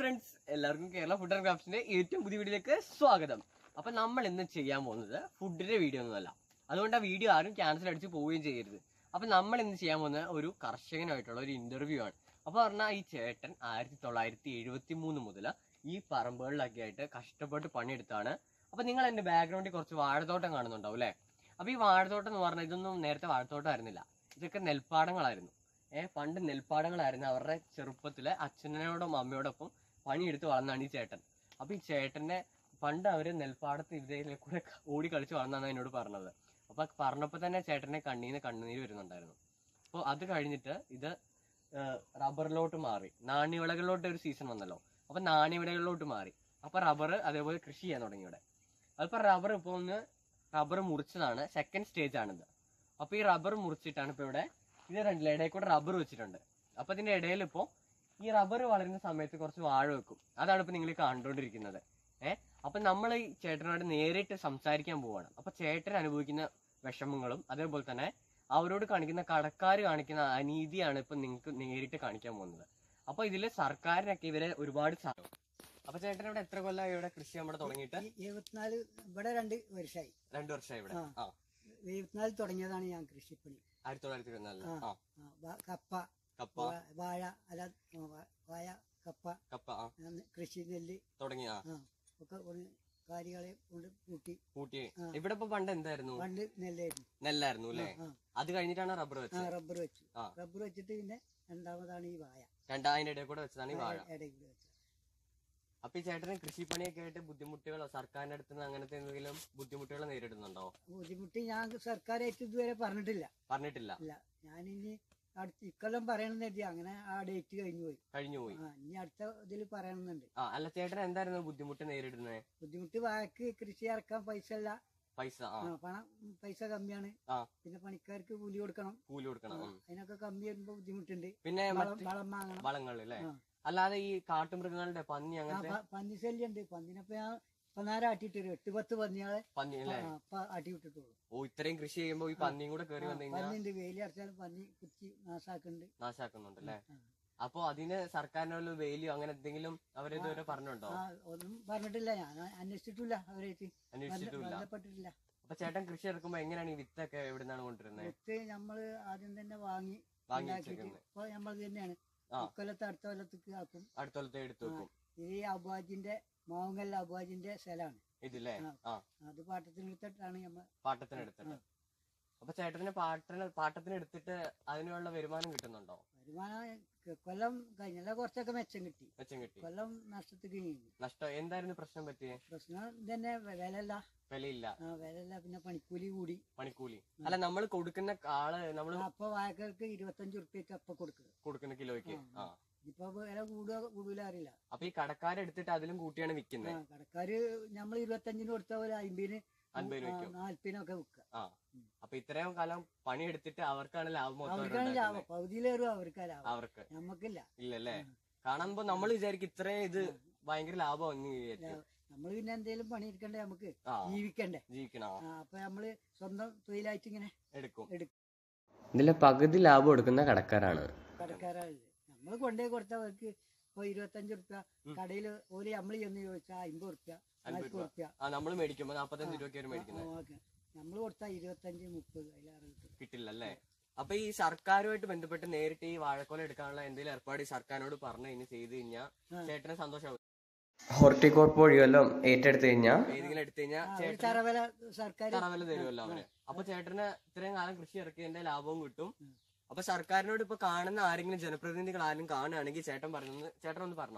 Friends എല്ലാവർക്കും Kerala food and ക്രാഫ്റ്റ്സിന്റെ ഏറ്റവും പുതിയ വീഡിയോയിലേക്ക് സ്വാഗതം അപ്പൊ നമ്മൾ ഇന്ന് ചെയ്യാൻ പോകുന്നത് ഫുഡിന്റെ വീഡിയോ ഒന്നുമല്ല അതുകൊണ്ട് ആ വീഡിയോ ആരും ക്യാൻസൽ അടിച്ച് പോവുകയും ചെയ്യരുത് അപ്പൊ നമ്മൾ ഇന്ന് ചെയ്യാൻ പോകുന്നത് ഒരു കർഷകനായിട്ടുള്ള ഒരു ഇന്റർവ്യൂ ആണ് അപ്പൊ പറഞ്ഞാൽ ഈ ചേട്ടൻ ആയിരത്തി തൊള്ളായിരത്തി എഴുപത്തി മൂന്ന് മുതൽ ഈ പറമ്പുകളിലൊക്കെ ആയിട്ട് കഷ്ടപ്പെട്ട് പണിയെടുത്താണ് അപ്പൊ നിങ്ങൾ എന്റെ ബാക്ക്ഗ്രൗണ്ടിൽ കുറച്ച് വാഴത്തോട്ടം കാണുന്നുണ്ടാവും അല്ലേ അപ്പൊ ഈ വാഴത്തോട്ടം എന്ന് പറഞ്ഞാൽ ഇതൊന്നും നേരത്തെ വാഴത്തോട്ടം ആയിരുന്നില്ല ഇതൊക്കെ നെൽപ്പാടങ്ങളായിരുന്നു ഏഹ് പണ്ട് നെൽപ്പാടങ്ങളായിരുന്നു അവരുടെ ചെറുപ്പത്തിലെ അച്ഛനോടും അമ്മയോടൊപ്പം പണിയെടുത്ത് വളർന്നാണ് ഈ ചേട്ടൻ അപ്പൊ ഈ ചേട്ടന്റെ പണ്ട് അവര് നെൽപ്പാടത്ത് ഇതിലെ കൂടെ ഓടി കളിച്ച് വളർന്നാണ് എന്നോട് പറഞ്ഞത് അപ്പൊ പറഞ്ഞപ്പോ തന്നെ ചേട്ടന്റെ കണ്ണീന്ന് കണ്ണുനീര് വരുന്നുണ്ടായിരുന്നു അപ്പോൾ അത് കഴിഞ്ഞിട്ട് ഇത് ഏഹ് റബ്ബറിലോട്ട് മാറി നാണ്യവിളകളിലോട്ട് ഒരു സീസൺ വന്നല്ലോ അപ്പൊ നാണ്യവിളകളിലോട്ട് മാറി അപ്പൊ റബ്ബർ അതേപോലെ കൃഷി ചെയ്യാൻ തുടങ്ങി ഇവിടെ അതിപ്പോ റബ്ബർ ഇപ്പൊ ഒന്ന് റബ്ബർ മുറിച്ചതാണ് സെക്കൻഡ് സ്റ്റേജ് ആണിത് അപ്പൊ ഈ റബ്ബർ മുറിച്ചിട്ടാണ് ഇപ്പൊ ഇവിടെ ഇത് രണ്ടില്ല ഇടയിൽ കൂടെ റബ്ബർ വെച്ചിട്ടുണ്ട് അപ്പൊ ഇതിന്റെ ഇടയിൽ ഇപ്പോ ഈ റബ്ബർ വളരുന്ന സമയത്ത് കുറച്ച് വാഴ വെക്കും അതാണ് ഇപ്പൊ നിങ്ങൾ കണ്ടുകൊണ്ടിരിക്കുന്നത് ഏഹ് അപ്പൊ നമ്മൾ ഈ ചേട്ടനോട് നേരിട്ട് സംസാരിക്കാൻ പോവാണ് അപ്പൊ ചേട്ടൻ അനുഭവിക്കുന്ന വിഷമങ്ങളും അതേപോലെ തന്നെ അവരോട് കാണിക്കുന്ന കടക്കാർ കാണിക്കുന്ന അനീതിയാണ് ഇപ്പൊ നിങ്ങൾക്ക് നേരിട്ട് കാണിക്കാൻ പോകുന്നത് അപ്പൊ ഇതില് സർക്കാരിനൊക്കെ ഇവരെ ഒരുപാട് സഹായം അപ്പൊ ചേട്ടൻ ഇവിടെ എത്ര കൊല്ലം ഇവിടെ കൃഷി നമ്മുടെ തുടങ്ങിയിട്ട് ഈ എഴുപത്തിനാല് ഇവിടെ രണ്ട് വർഷമായി രണ്ടു വർഷമായി ഇവിടെ ആ. ആ എഴുപത്തിനാല് തുടങ്ങിയതാണ് ഞാൻ കൃഷിപ്പണി ആയിരത്തി തൊള്ളായിരത്തി ഇരുപത്തിനാലില് ആ. ആ ആ, വാ- കപ്പ കപ്പ വാ- വാഴ അല്ല ആ, വാ- വാഴ കപ്പ കപ്പ ആ ആ, കൃഷി നെല്ല് തുടങ്ങി ആ ആ ഒക്കെ കൊണ്ട് കാര്യങ്ങളെ കൊണ്ട് കൂട്ടി കൂട്ടി ആ. ഇവിടെ ഇപ്പൊ പണ്ട് എന്തായിരുന്നു പണ്ട് നെല്ലായിരുന്നു നെല്ലായിരുന്നു അല്ലേ ആ അത് കഴിഞ്ഞിട്ടാണ് റബ്ബർ ആ വെച്ചത് റബ്ബർ വെച്ചു ആ. റബ്ബർ വെച്ചിട്ട് പിന്നെ രണ്ടാമതാണ് ഈ വാഴ രണ്ടായിരം ഇടയിൽ കൂടെ വെച്ചതാണ് ഈ വാഴ ഇടയിൽ കൂടെ വെച്ചത് അപ്പൊ ഈ ചേട്ടന് കൃഷിപ്പണിയൊക്കെ ആയിട്ട് ബുദ്ധിമുട്ടുകളോ സർക്കാരിന്റെ അടുത്ത് നിന്ന് അങ്ങനത്തെ എന്തെങ്കിലും ബുദ്ധിമുട്ടുകൾ നേരിടുന്നുണ്ടോ ബുദ്ധിമുട്ട് ഞാൻ സർക്കാരായിട്ട് ഇതുവരെ പറഞ്ഞിട്ടില്ല പറഞ്ഞിട്ടില്ല ഇല്ല ഞാനിനി അടുത്ത ഇക്കൊല്ലം പറയണമെന്ന് കരുതി അങ്ങനെ ആ ഡേറ്റ് കഴിഞ്ഞു പോയി കഴിഞ്ഞു പോയി ആ ഇനി അടുത്ത ഇതിൽ പറയണമെന്നുണ്ട് ആ അല്ല ചേട്ടൻ എന്തായിരുന്നു ബുദ്ധിമുട്ട് നേരിടുന്നത് ബുദ്ധിമുട്ട് വാഴക്ക് കൃഷി ഇറക്കാൻ പൈസ ഇല്ല പൈസ ആ ആ, പണം പൈസ കമ്മിയാണ് ആ പിന്നെ പണിക്കാർക്ക് കൂലി കൊടുക്കണം കൂലി കൊടുക്കണം ഉം. അതിനൊക്കെ കമ്മി വരുമ്പോ ബുദ്ധിമുട്ടുണ്ട് പിന്നെ വളം മറ്റ് വളം വാങ്ങണം വളങ്ങൾ അല്ലേ ആ. അല്ലാതെ ഈ കാട്ടുമൃഗങ്ങളുടെ പന്നി ആ, അങ്ങനത്തെ പ- പന്നി ശല്യം ഉണ്ട് പന്നിനപ്പൊ ഞാൻ ഇപ്പൊ നേരം ആട്ടിയിട്ട് ഒരു എട്ട് പത്ത് പന്നികളെ പന്നി അല്ലേ ആ, ഇപ്പൊ ആട്ടി വിട്ടിട്ടുള്ളൂ ഓ ഇത്രയും കൃഷി ചെയ്യുമ്പോ ഈ പന്നിയും കൂടെ കയറി വന്നു കഴിഞ്ഞാൽ പന്നിണ്ട് വെയിൽ അടച്ചാലും പന്നി കുത്തി നാശാക്കുന്നുണ്ട് നാശാക്കുന്നുണ്ട് അല്ലേ ആ. അപ്പൊ അതിന് സർക്കാരിനുള്ള വേലിയോ അങ്ങനെ എന്തെങ്കിലും അവരിതുവരെ പറഞ്ഞുണ്ടോ ആ ഒന്നും പറഞ്ഞിട്ടില്ല ഞാൻ അന്വേഷിച്ചിട്ടില്ല അവരായിട്ട് അന്വേഷിച്ചിട്ടുമില്ല ബന്ധപ്പെട്ടിട്ടില്ല അപ്പൊ ചേട്ടൻ കൃഷി ഇറക്കുമ്പോ എങ്ങനെയാണ് ഈ വിത്തൊക്കെ എവിടുന്നാണ് കൊണ്ടുവരുന്നത് വിത്ത് നമ്മള് ആദ്യം തന്നെ വാങ്ങി വാങ്ങി ഉണ്ടാക്കിയിട്ട് വെച്ചേക്കുന്നത് ഇപ്പൊ നമ്മൾ തന്നെയാണ് ആ. ഇക്കൊല്ലത്തെ അടുത്ത കൊല്ലത്തേക്ക് ആക്കും അടുത്ത കൊല്ലത്തെ എടുത്തു വെക്കും ഇത് ഈ അബുവാജിന്റെ മാവുങ്കൽ അബുവാജിന്റെ സ്ഥലമാണ് ഇതില്ലേ ആ. ആ അത് പാട്ടത്തിന് എടുത്തിട്ടാണ് നമ്മൾ പാട്ടത്തിന് എടുത്തിട്ട് അപ്പൊ ചേട്ടന് പാട്ടത്തിന് പാട്ടത്തിന് എടുത്തിട്ട് അതിനുള്ള വരുമാനം കിട്ടുന്നുണ്ടോ വരുമാനം ക- കൊല്ലം കഴിഞ്ഞല്ല കുറച്ചൊക്കെ മെച്ചം കിട്ടി മെച്ചം കിട്ടി കൊല്ലം നഷ്ടത്തേക്ക് നീങ്ങി നഷ്ടം എന്തായിരുന്നു പ്രശ്നം പറ്റിയേ പ്രശ്നം തന്നെ വിലല്ല വിലയില്ല ആ വിലല്ല പിന്നെ പണിക്കൂലി കൂടി പണിക്കൂലി അല്ല നമ്മൾ കൊടുക്കുന്ന ആള് നമ്മൾ അപ്പൊ വായക്കാർക്ക് ഇരുപത്തഞ്ച് ഉറുപ്പ്യക്ക് അപ്പൊ കൊടുക്കുക കൊടുക്കുന്ന കിലോയ്ക്ക് ആ ഇപ്പൊ വില കൂടുക കൂടുതൽ അറിയില്ല അപ്പൊ ഈ കടക്കാരെടുത്തിട്ട് അതിലും കൂട്ടിയാണ് ആ വിൽക്കുന്നത് കടക്കാര് നമ്മൾ ഇരുപത്തഞ്ചിന് കൊടുത്ത പോലെ അമ്പതിന് അൻപതിന് വെക്കും നാല്പതിനൊക്കെ വിൽക്കുക ആ അപ്പൊ ഇത്രയും കാലം പണിയെടുത്തിട്ട് അവർക്കാണ് ലാഭം മൊത്തം അവർക്കാണ് ലാഭം അവരുണ്ടാക്കുന്നത്. പകുതിയിലേറും അവർക്കാ ലാഭം അവർക്ക് നമ്മക്കില്ല ഇല്ലല്ലേ കാണുമ്പോ നമ്മൾ വിചാരിക്കും ഇത്രയും ഇത് ഭയങ്കര ലാഭം എന്ന് വിചാരിക്കും നമ്മൾ പിന്നെ എന്തെങ്കിലും പണിയെടുക്കണ്ടേ നമുക്ക് ആ ജീവിക്കണ്ടേ ജീവിക്കണോ ആ, അപ്പൊ നമ്മള് സ്വന്തം തൊഴിലായിട്ട് ഇങ്ങനെ എടുക്കും എടുക്കും ഇതിലെ പകുതി ലാഭം എടുക്കുന്ന കടക്കാരാണ് കടക്കാരാളില്ല നമ്മൾ കൊണ്ടുപോയി കൊടുത്തവർക്ക് ഇപ്പൊ ഇരുപത്തഞ്ച് ഉറുപ്യ കടയിൽ ഓല് നമ്മൾ ചെന്ന് ചോദിച്ചാൽ അമ്പത് ഉറുപ്യ നാൽപ്പത് ഉറുപ്യ ആ നമ്മൾ മേടിക്കുമ്പോ നാപ്പത്തഞ്ച് രൂപയ്ക്ക് മേടിക്കുന്നത് നമ്മൾ കൊടുത്താൽ ഇരുപത്തഞ്ച് മുപ്പത് അതിലേറെ കിട്ടും കിട്ടില്ല അല്ലേ അപ്പൊ ഈ സർക്കാരുമായിട്ട് ബന്ധപ്പെട്ട് നേരിട്ട് ഈ വാഴക്കൊല എടുക്കാനുള്ള എന്തെങ്കിലും ഏർപ്പാട് ഈ സർക്കാരിനോട് പറഞ്ഞു കഴിഞ്ഞ് ചെയ്ത് കഴിഞ്ഞാൽ ചേട്ടന് സന്തോഷമാവും ഹോർട്ടികോർപ്പ് വഴി വല്ലതും ഏറ്റെടുത്ത് കഴിഞ്ഞാൽ ഏതെങ്കിലും എടുത്തു കഴിഞ്ഞാൽ ഒരു തറവില സർക്കാർ തറവില തരുമല്ലോ അവര് അപ്പൊ ചേട്ടന് ഇത്രയും കാലം കൃഷി ഇറക്കിയതിന്റെ ലാഭവും കിട്ടും അപ്പൊ സർക്കാരിനോട് ഇപ്പൊ കാണുന്ന ആരെങ്കിലും ജനപ്രതിനിധികൾ ആരും കാണുകയാണെങ്കിൽ ചേട്ടൻ പറഞ്ഞു ചേട്ടൻ ഒന്ന് പറഞ്ഞോ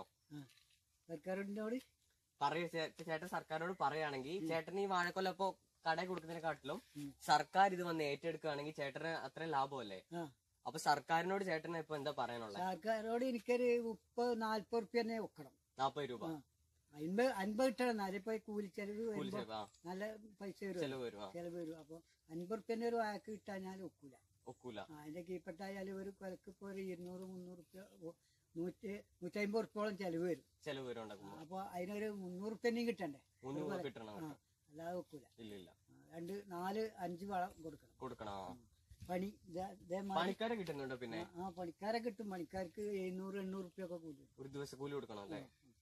സർക്കാരിനോട് പറയ ചേട്ടൻ സർക്കാരിനോട് പറയുകയാണെങ്കിൽ ചേട്ടൻ ഈ വാഴക്കൊല ഇപ്പൊ കടയിൽ കൊടുക്കുന്നതിനെക്കാട്ടിലും സർക്കാർ ഇത് വന്ന് ഏറ്റെടുക്കുകയാണെങ്കിൽ ചേട്ടന് അത്രയും ലാഭമല്ലേ ആ അപ്പൊ സർക്കാരിനോട് ചേട്ടന് ഇപ്പൊ എന്താ പറയാനുള്ളത് സർക്കാരോട് എനിക്കൊരു മുപ്പത് നാല്പത് ഉറുപ്യ തന്നെ വെക്കണം നാപ്പത് രൂപ ആ അൻപത് അൻപത് കിട്ടണം എന്നാലേ ഇപ്പൊ ഈ കൂലി ചെലവ് കൂലി വരുമ്പോ ചെലവ്, ആ, നല്ല പൈസ വരും ചെലവ് വരും ആ ചെലവ് വരും അപ്പൊ അൻപത് ഉറുപ്യന്റെ ഒരു വാക്ക് കിട്ടാൻ ഞാൻ ഒക്കൂല ഒക്കൂല ആ, അതിന്റെ കീപ്പട്ടായാലും ഒരു കൊലക്ക് ഇപ്പൊ ഒരു ഇരുന്നൂറ് മുന്നൂറ് ഉറുപ്യ ഓ, നൂറ്റി നൂറ്റമ്പത് ഉറുപ്പോളം ചെലവ് വരും ചെലവ് വരും ഉണ്ടാക്കുമ്പോ അപ്പൊ അതിനൊരു മുന്നൂറ് ഉറുപ്യനെയും കിട്ടണ്ടേ മൂന്ന് രൂപ കിട്ടണം ആ അവർക്ക്. അല്ലാതെ വെക്കൂല ഇല്ല ഇല്ല ആ, രണ്ട് നാല് അഞ്ച് വളം കൊടുക്കണം കൊടുക്കണം ആ. പണി ഇതേ- ഇതേമാതിരി പണിക്കാരെ കിട്ടുന്നുണ്ടോ പിന്നെ ആ പണിക്കാരെ കിട്ടും പണിക്കാർക്ക് എഴുന്നൂറ് എണ്ണൂറ് ഉറുപ്പ്യ ഒക്കെ കൂലി ഒരു ദിവസം കൂലി കൊടുക്കണം അല്ലേ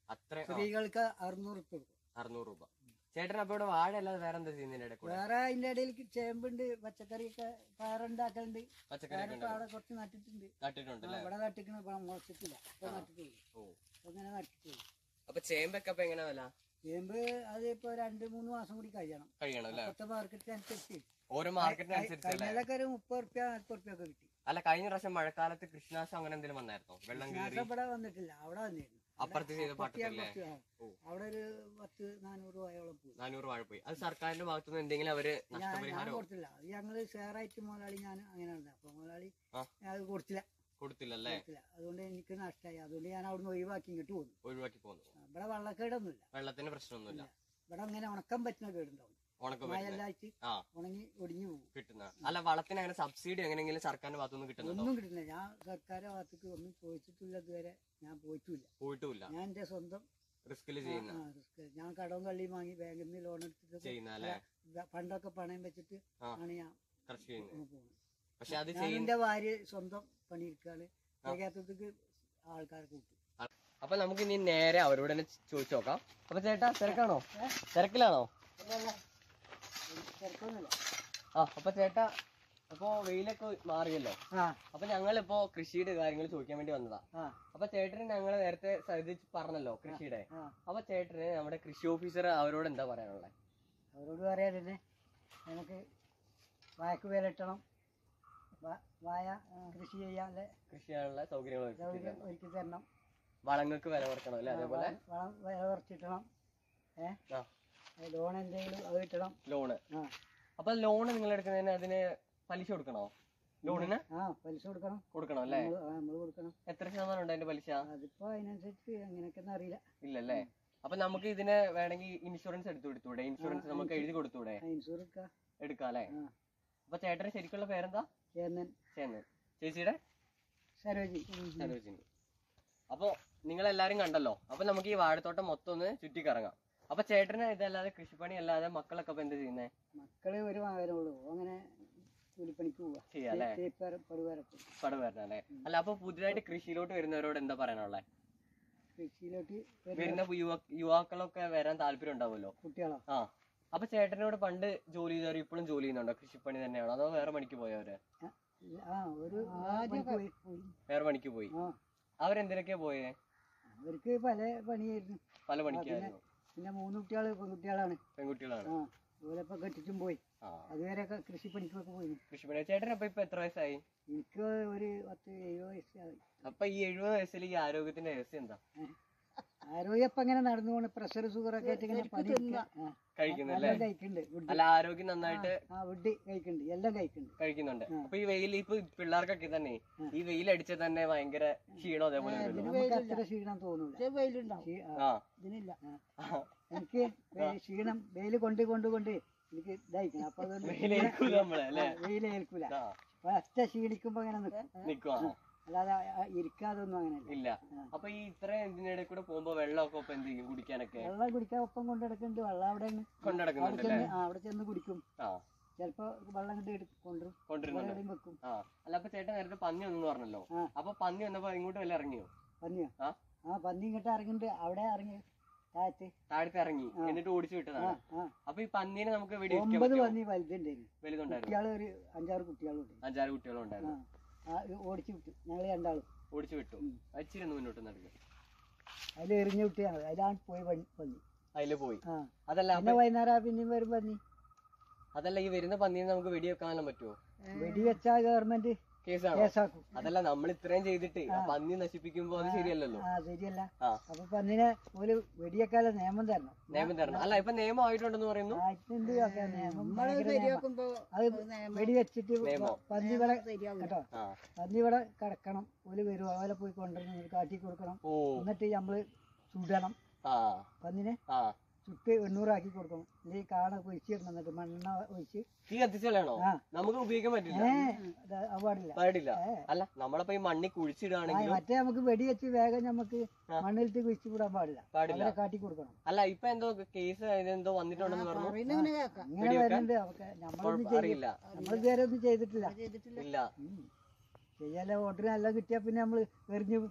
അത്ര ആ, സ്ത്രീകൾക്ക് അറുന്നൂറ് ഉറുപ്പ് കൊടുക്കും അറുന്നൂറ് രൂപ ചേട്ടൻ അപ്പൊ ഇവിടെ വാഴ അല്ലാതെ വേറെ എന്താ ചെയ്യുന്നതിന്റെ ഇടയിൽ കൂടെ വേറെ അതിന്റെ ഇടയിൽ ചേമ്പുണ്ട് പച്ചക്കറിയൊക്കെ പയറുണ്ടാക്കലുണ്ട് പച്ചക്കറി ഒക്കെ പയറൊക്കെ അവിടെ കുറച്ച് നട്ടിട്ടുണ്ട് നട്ടിട്ടുണ്ട് ആ, അല്ലേ ഇവിടെ നട്ടിക്കണ ഇപ്പൊ മുളച്ചിട്ടില്ല ഇപ്പൊ നട്ടിട്ടുള്ളൂ ഓ ഇപ്പൊ ഇങ്ങനെ നട്ടിട്ടുള്ളൂ അപ്പൊ ചേമ്പൊക്കെ അപ്പൊ എങ്ങനെ വില ചേമ്പ് അത് ഇപ്പൊ രണ്ട് മൂന്ന് മാസം കൂടി കഴിയണം കഴിയണം അല്ലേ അപ്പത്തെ മാർക്കറ്റ് അനുസരിച്ച് ഓരോ മാർക്കറ്റിനനുസരിച്ച് അല്ലേ കഴിഞ്ഞതൊക്കെ ഒരു മുപ്പത് റുപ്യ നാൽപ്പത് റുപ്യ ഒക്കെ കിട്ടി അല്ല കഴിഞ്ഞ പ്രാവശ്യം മഴക്കാലത്ത് കൃഷിനാശം അങ്ങനെ എന്തെങ്കിലും വന്നായിരുന്നോ വെള്ളം നാശം കയറി ഇവിടെ വന്നിട്ടില്ല അവിടെ വന്നിരുന്നു അപ്പുറത്ത് ചെയ്ത അപ്പുറത്ത് ഞാൻ പട്ടത്തില്ലേ കുറച്ച് ആ, ഓ. അവിടെ ഒരു പത്ത് നാനൂറ് രൂപയോളം പോയി നാനൂറ് വാഴ പോയി അത് സർക്കാരിന്റെ ഭാഗത്തുനിന്ന് എന്തെങ്കിലും അവര് ഞാൻ ഞാൻ നഷ്ടപരിഹാരം കൊടുത്തില്ല അത് ഞങ്ങള് ഷെയറായിട്ട് മുതലാളി ഞാൻ അങ്ങനെ ഉണ്ട് അപ്പൊ മുതലാളി ആ. അത് കൊടുത്തില്ല കൊടുത്തില്ലല്ലേ കൊടുത്തില്ല അതുകൊണ്ട് എനിക്ക് നഷ്ടമായി അതുകൊണ്ട് ഞാൻ അവിടുന്ന് ഒഴിവാക്കി ഇങ്ങോട്ട് പോന്നു ഒഴിവാക്കി പോന്നു ആ, ഇവിടെ വെള്ളക്കേടൊന്നുമില്ല വെള്ളത്തിന് പ്രശ്നമൊന്നുമില്ല ഇവിടെ അങ്ങനെ ഉണക്കാൻ പറ്റുന്ന കേടുണ്ടാവും ഉണക്കം മഴ വരുന്നത് എല്ലാഴ്ച ആ ഉണങ്ങി ഒടിഞ്ഞു പോകും കിട്ടുന്ന അല്ല വളത്തിന് അങ്ങനെ സബ്സിഡി എങ്ങനെയെങ്കിലും സർക്കാരിന്റെ ഭാഗത്തുനിന്ന് കിട്ടുന്നുണ്ടോ ഒന്നും കിട്ടുന്നില്ല ഞാൻ സർക്കാരെ ഭാഗത്തേക്ക് ഒന്നും ചോദിച്ചിട്ടില്ല ഇതുവരെ ഞാൻ പോയിട്ടില്ല പോയിട്ടുമില്ല ഞാൻ എന്റെ സ്വന്തം റിസ്കിൽ ചെയ്യുന്ന ആ, risk. ഞാൻ കടവും കള്ളിയും വാങ്ങി ബാങ്കിൽ നിന്ന് ലോൺ എടുത്തിട്ട് ചെയ്യുന്ന അല്ലെ വ- പണ്ടൊക്കെ പണയം വെച്ചിട്ട് ആ. ആണ് ഞാൻ കൃഷി ചെയ്യുന്നത് പോകുന്നത് പക്ഷെ അത് ഞാൻ ചെയ്യുന്ന എന്റെ ഭാര്യ സ്വന്തം പണിയെടുക്കാണ് തികയാത്തതുക്ക് ആൾക്കാരെ കൂട്ടും അപ്പൊ നമുക്ക് ഇനി നേരെ അവരോട് തന്നെ ചോദിച്ചു നോക്കാം അപ്പൊ ചേട്ടാ തിരക്കാണോ തിരക്കിലാണോ തിരക്കൊന്നുമില്ല ആ അപ്പൊ ചേട്ടാ അപ്പൊ വെയിലൊക്കെ മാറിയല്ലോ ആ അപ്പൊ ഞങ്ങളിപ്പോ കൃഷിയുടെ കാര്യങ്ങൾ ചോദിക്കാൻ വേണ്ടി വന്നതാ ആ അപ്പൊ ചേട്ടന് ഞങ്ങള് നേരത്തെ ശ്രദ്ധിച്ച് പറഞ്ഞല്ലോ കൃഷിയുടെ ആ അപ്പൊ ചേട്ടന് നമ്മുടെ കൃഷി ഓഫീസർ അവരോട് എന്താ പറയാനുള്ളത് അവരോട് പറയാൻ തന്നെ നമുക്ക് വായക്ക് വിലട്ടണം വ- വായ കൃഷി ചെയ്യാനുള്ള കൃഷി ചെയ്യാനുള്ള സൗകര്യങ്ങൾ ഒരുക്കി സൗകര്യം തരണം. ഒരുക്കി തരണം വളങ്ങൾക്ക് വില കുറക്കണം അല്ലേ അതേപോലെ വളം- വളം വില കുറച്ചിട്ടണം ആ ഏഹ് ലോൺ എന്തെങ്കിലും അത് കിട്ടണം ലോണ് ആ അപ്പൊ ലോൺ നിങ്ങൾ എടുക്കുന്നതിന് അതിന് പലിശ കൊടുക്കണോ ലോണിന് ആ പലിശ കൊടുക്കണം കൊടുക്കണം അല്ലേ നമ്മള് ആ, നമ്മള് കൊടുക്കണം എത്ര ശതമാനം ഉണ്ട് അതിന്റെ പലിശ അതിപ്പോ അതിനനുസരിച്ച് എങ്ങനെയൊക്കെന്ന് അറിയില്ല ഇല്ലല്ലേ അപ്പൊ നമുക്ക് ഇതിന് വേണമെങ്കിൽ ഇൻഷുറൻസ് എടുത്തു കൊടുത്തൂടെ ഇൻഷുറൻസ് നമുക്ക് എഴുതി കൊടുത്തൂടെ ആ, ഇൻഷൂർ എടുക്കാം എടുക്കാം അല്ലേ ആ അപ്പൊ ചേട്ടന് ശരിക്കുള്ള പേരെന്താ ചേന്നൻ ചേന്ന് ചേച്ചിയുടെ സരോജി സരോജിനി അപ്പൊ നിങ്ങൾ എല്ലാരും കണ്ടല്ലോ അപ്പൊ നമുക്ക് ഈ വാഴത്തോട്ടം മൊത്തം ഒന്ന് ചുറ്റിക്കറങ്ങാം അപ്പൊ ചേട്ടന് ഇതല്ലാതെ കൃഷിപ്പണി അല്ലാതെ മക്കളൊക്കെ ഇപ്പൊ എന്താ ചെയ്യുന്നേ മക്കള് ഒരു മകനുള്ളൂ അങ്ങനെ കൂലിപ്പണിക്ക് പോവാ ചെയ്യാ അല്ലേ പടുവാരത്ത് പടം വരണം അല്ലേ അല്ല അപ്പൊ പുതിയതായിട്ട് കൃഷിയിലോട്ട് വരുന്നവരോട് എന്താ പറയാനുള്ളത് കൃഷിയിലോട്ട് വരുന്ന യുവ യുവാക്കളൊക്കെ വരാൻ താല്പര്യം ഉണ്ടാവുമല്ലോ കുട്ടികളോ ആ അപ്പൊ ചേട്ടനോട് പണ്ട് ജോലി ചെയ്തവർ ഇപ്പോഴും ജോലി ചെയ്യുന്നുണ്ടോ കൃഷിപ്പണി തന്നെയാണോ അതോ വേറെ പണിക്ക് പോയവര് ആ ഒരു പണിക്ക് പോയി വേറെ പണിക്ക് പോയി ആ അവരെന്തിനൊക്കെയാ പോയേ അവർക്ക് പല പണിയായിരുന്നു പല പണിക്കായിരുന്നു പിന്നെ മൂന്ന് കുട്ടികള് പെൺകുട്ടികളാണ് പെൺകുട്ടികളാണ് ആ ഓലപ്പൊ കെട്ടിച്ചും പോയി ആ അതുവരെ കൃഷിപ്പണിക്കൊക്കെ പോയി കൃഷിപ്പണി ചേട്ടൻ അപ്പൊ ഇപ്പൊ എത്ര വയസ്സായി എനിക്ക് ഒരു പത്ത് എഴുപത് വയസ്സായി അപ്പൊ ഈ എഴുപത് വയസ്സിൽ ഈ ആരോഗ്യത്തിന്റെ രഹസ്യം എന്താ ആരോഗ്യം ഇപ്പൊ ഇങ്ങനെ നടന്നു പോണ് പ്രഷർ ഷുഗർ ഒക്കെ ആയിട്ട് ഇങ്ങനെ പണി കഴിക്കുന്നല്ലേ എല്ലാം കഴിക്കുന്നുണ്ട് വുഡ് അല്ല ആരോഗ്യം നന്നായിട്ട് ആ വുഡ് കഴിക്കുന്നുണ്ട് എല്ലാം കഴിക്കുന്നുണ്ട് കഴിക്കുന്നുണ്ട് അപ്പൊ ഈ വെയിൽ ഇപ്പൊ പിള്ളേർക്കൊക്കെ തന്നെ ഈ വെയിൽ അടിച്ച തന്നെ ഭയങ്കര ക്ഷീണം അതേപോലെ വരുമല്ലോ നമുക്ക് അത്ര ക്ഷീണം തോന്നൂല ക്ഷീ- ആ, ആ ഇതിനില്ല ആ. എനിക്ക് വേ- ക്ഷീണം വെയില് കൊണ്ട് കൊണ്ട് കൊണ്ട് എനിക്ക് ഇതായിക്കണം അപ്പൊ അതുകൊണ്ട് വെയിലേൽക്കൂല നമ്മളെ അല്ലേ വെയില് ഏൽക്കൂല ആ അപ്പൊ ഒറ്റ ക്ഷീണിക്കുമ്പോ ഇങ്ങനെ നിൽക്കും നിക്കുവാ അല്ലാതെ ആ ഇരിക്കാതൊന്നും അങ്ങനെയല്ല ഇല്ല അപ്പൊ ഈ ഇത്രയും ഇതിനിടെ കൂടെ പോകുമ്പോ വെള്ളമൊക്കെ ഇപ്പൊ എന്ത് ചെയ്യും കുടിക്കാനൊക്കെ വെള്ളം കുടിക്കാൻ ഒപ്പം കൊണ്ട് നടക്കുന്നുണ്ട് വെള്ളം അവിടെ ആണ്. അവിടെ കൊണ്ടുനടക്കുന്നുണ്ട് അല്ലേ ചെന്ന് ആ അവിടെ ചെന്ന് കുടിക്കും ആ ചിലപ്പോ വെള്ളം കണ്ട് എടുക്കും കൊണ്ടുവരും കൊണ്ടുവരുന്നുണ്ട് എവിടെയും വെക്കും ആ അല്ല അപ്പൊ ചേട്ടൻ നേരത്തെ പന്നി ഒന്നും പറഞ്ഞല്ലോ ആ. അപ്പൊ പന്നി വന്നപ്പോ ഇങ്ങോട്ട് വല്ല ഇറങ്ങിയോ പന്നിയോ ആ ആ പന്നി ഇങ്ങോട്ട് ഇറങ്ങിണ്ട് അവിടെ ഇറങ്ങി താഴത്ത് താഴത്ത് ഇറങ്ങി എന്നിട്ട് ഓടിച്ചു ആ വിട്ടതാണ് ആ അപ്പൊ ഈ പന്നീനെ നമുക്ക് വെടിവെക്കാൻ ഒമ്പത് പറ്റുമോ പന്നി വലുതുണ്ടായിരുന്നു വലുതുണ്ടായിരുന്നു കുട്ടികള് ഒരു അഞ്ചാറ് കുട്ടികളുണ്ട് അഞ്ചാറ് കുട്ടികളും ആ ഉണ്ടായിരുന്നു ആ ഓടിച്ചു വിട്ടു ഞങ്ങൾ രണ്ടാളും ഓടിച്ചു വിട്ടു ഉം. ഇച്ചിരി ഒന്ന് മുന്നോട്ട് നടക്കും അതിൽ എറിഞ്ഞു വിട്ടു ഞങ്ങൾ അതിലാണ് പോയി പന്നി പന്നി അതില് പോയി ആ അതല്ല പിന്നെ അപ്പൊ വൈകുന്നേരം പിന്നെയും വരും പന്നി അതല്ല ഈ വരുന്ന പന്നീനെ നമുക്ക് വെടിവെക്കാനെല്ലാം പറ്റുമോ വെടിവെച്ചാ ഗവൺമെന്റ് കേസാണോ കേസാക്കും അതല്ല നമ്മൾ ഇത്രയും ചെയ്തിട്ട് ആ പന്നി നശിപ്പിക്കുമ്പോ അത് ശരിയല്ലല്ലോ ആ ശരിയല്ല ആ അപ്പൊ പന്നിനെ ഒരു വെടിയേക്കാല നിയമം തരണം നിയമം തരണം അല്ല ഇപ്പൊ നിയമം ആയിട്ടുണ്ടെന്ന് പറയുന്നു ആയിട്ടുണ്ട് ഒക്കെ നിയമം ഭയങ്കര നിയമം. അത് വെടിവെച്ചിട്ട് നിയമം. പന്നി ഇവിടെ കേട്ടോ ആ പന്നി ഇവിടെ കിടക്കണം ഒരു വരും അവരെ പോയി കൊണ്ടുവരണം കാട്ടി കൊടുക്കണം ഓ എന്നിട്ട് നമ്മള് ചുടണം ആ പന്നിനെ ആ ചുട്ട് എണ്ണൂറാക്കി കൊടുക്കണം അല്ലെങ്കിൽ കാണ ഒഴിച്ചിടണം എന്നിട്ട് മണ്ണെണ്ണ ഒഴിച്ച് തീ കത്തിച്ചാലാണോ ആ. നമുക്ക് ഉപയോഗിക്കാൻ പറ്റില്ല ഏ അത് അത് പാടില്ല പാടില്ല അല്ല നമ്മളപ്പോ ഈ മണ്ണി ആ, കുഴിച്ചിടുകയാണെങ്കിലും മറ്റേ നമുക്ക് വെടിവെച്ച് വേഗം നമുക്ക് മണ്ണിലിട്ട് കുഴിച്ചു വിടാൻ പാടില്ല പാടില്ല അവരെ കാട്ടി കൊടുക്കണം അല്ല ഇപ്പൊ എന്തോ കേസ് എന്തോ വന്നിട്ടുണ്ടെന്ന് പറഞ്ഞു ഇങ്ങനെ വരുന്നുണ്ട് അവർക്ക് നമ്മളൊന്നും കുഴപ്പം ചെയ്യും അറിയില്ല നമ്മൾ ഇതുവരെ ഒന്നും ചെയ്തിട്ടില്ല ഇല്ല ഉം. ചെയ്യാല്ല ഓർഡർ നല്ല കിട്ടിയാ പിന്നെ നമ്മള് എറിഞ്ഞു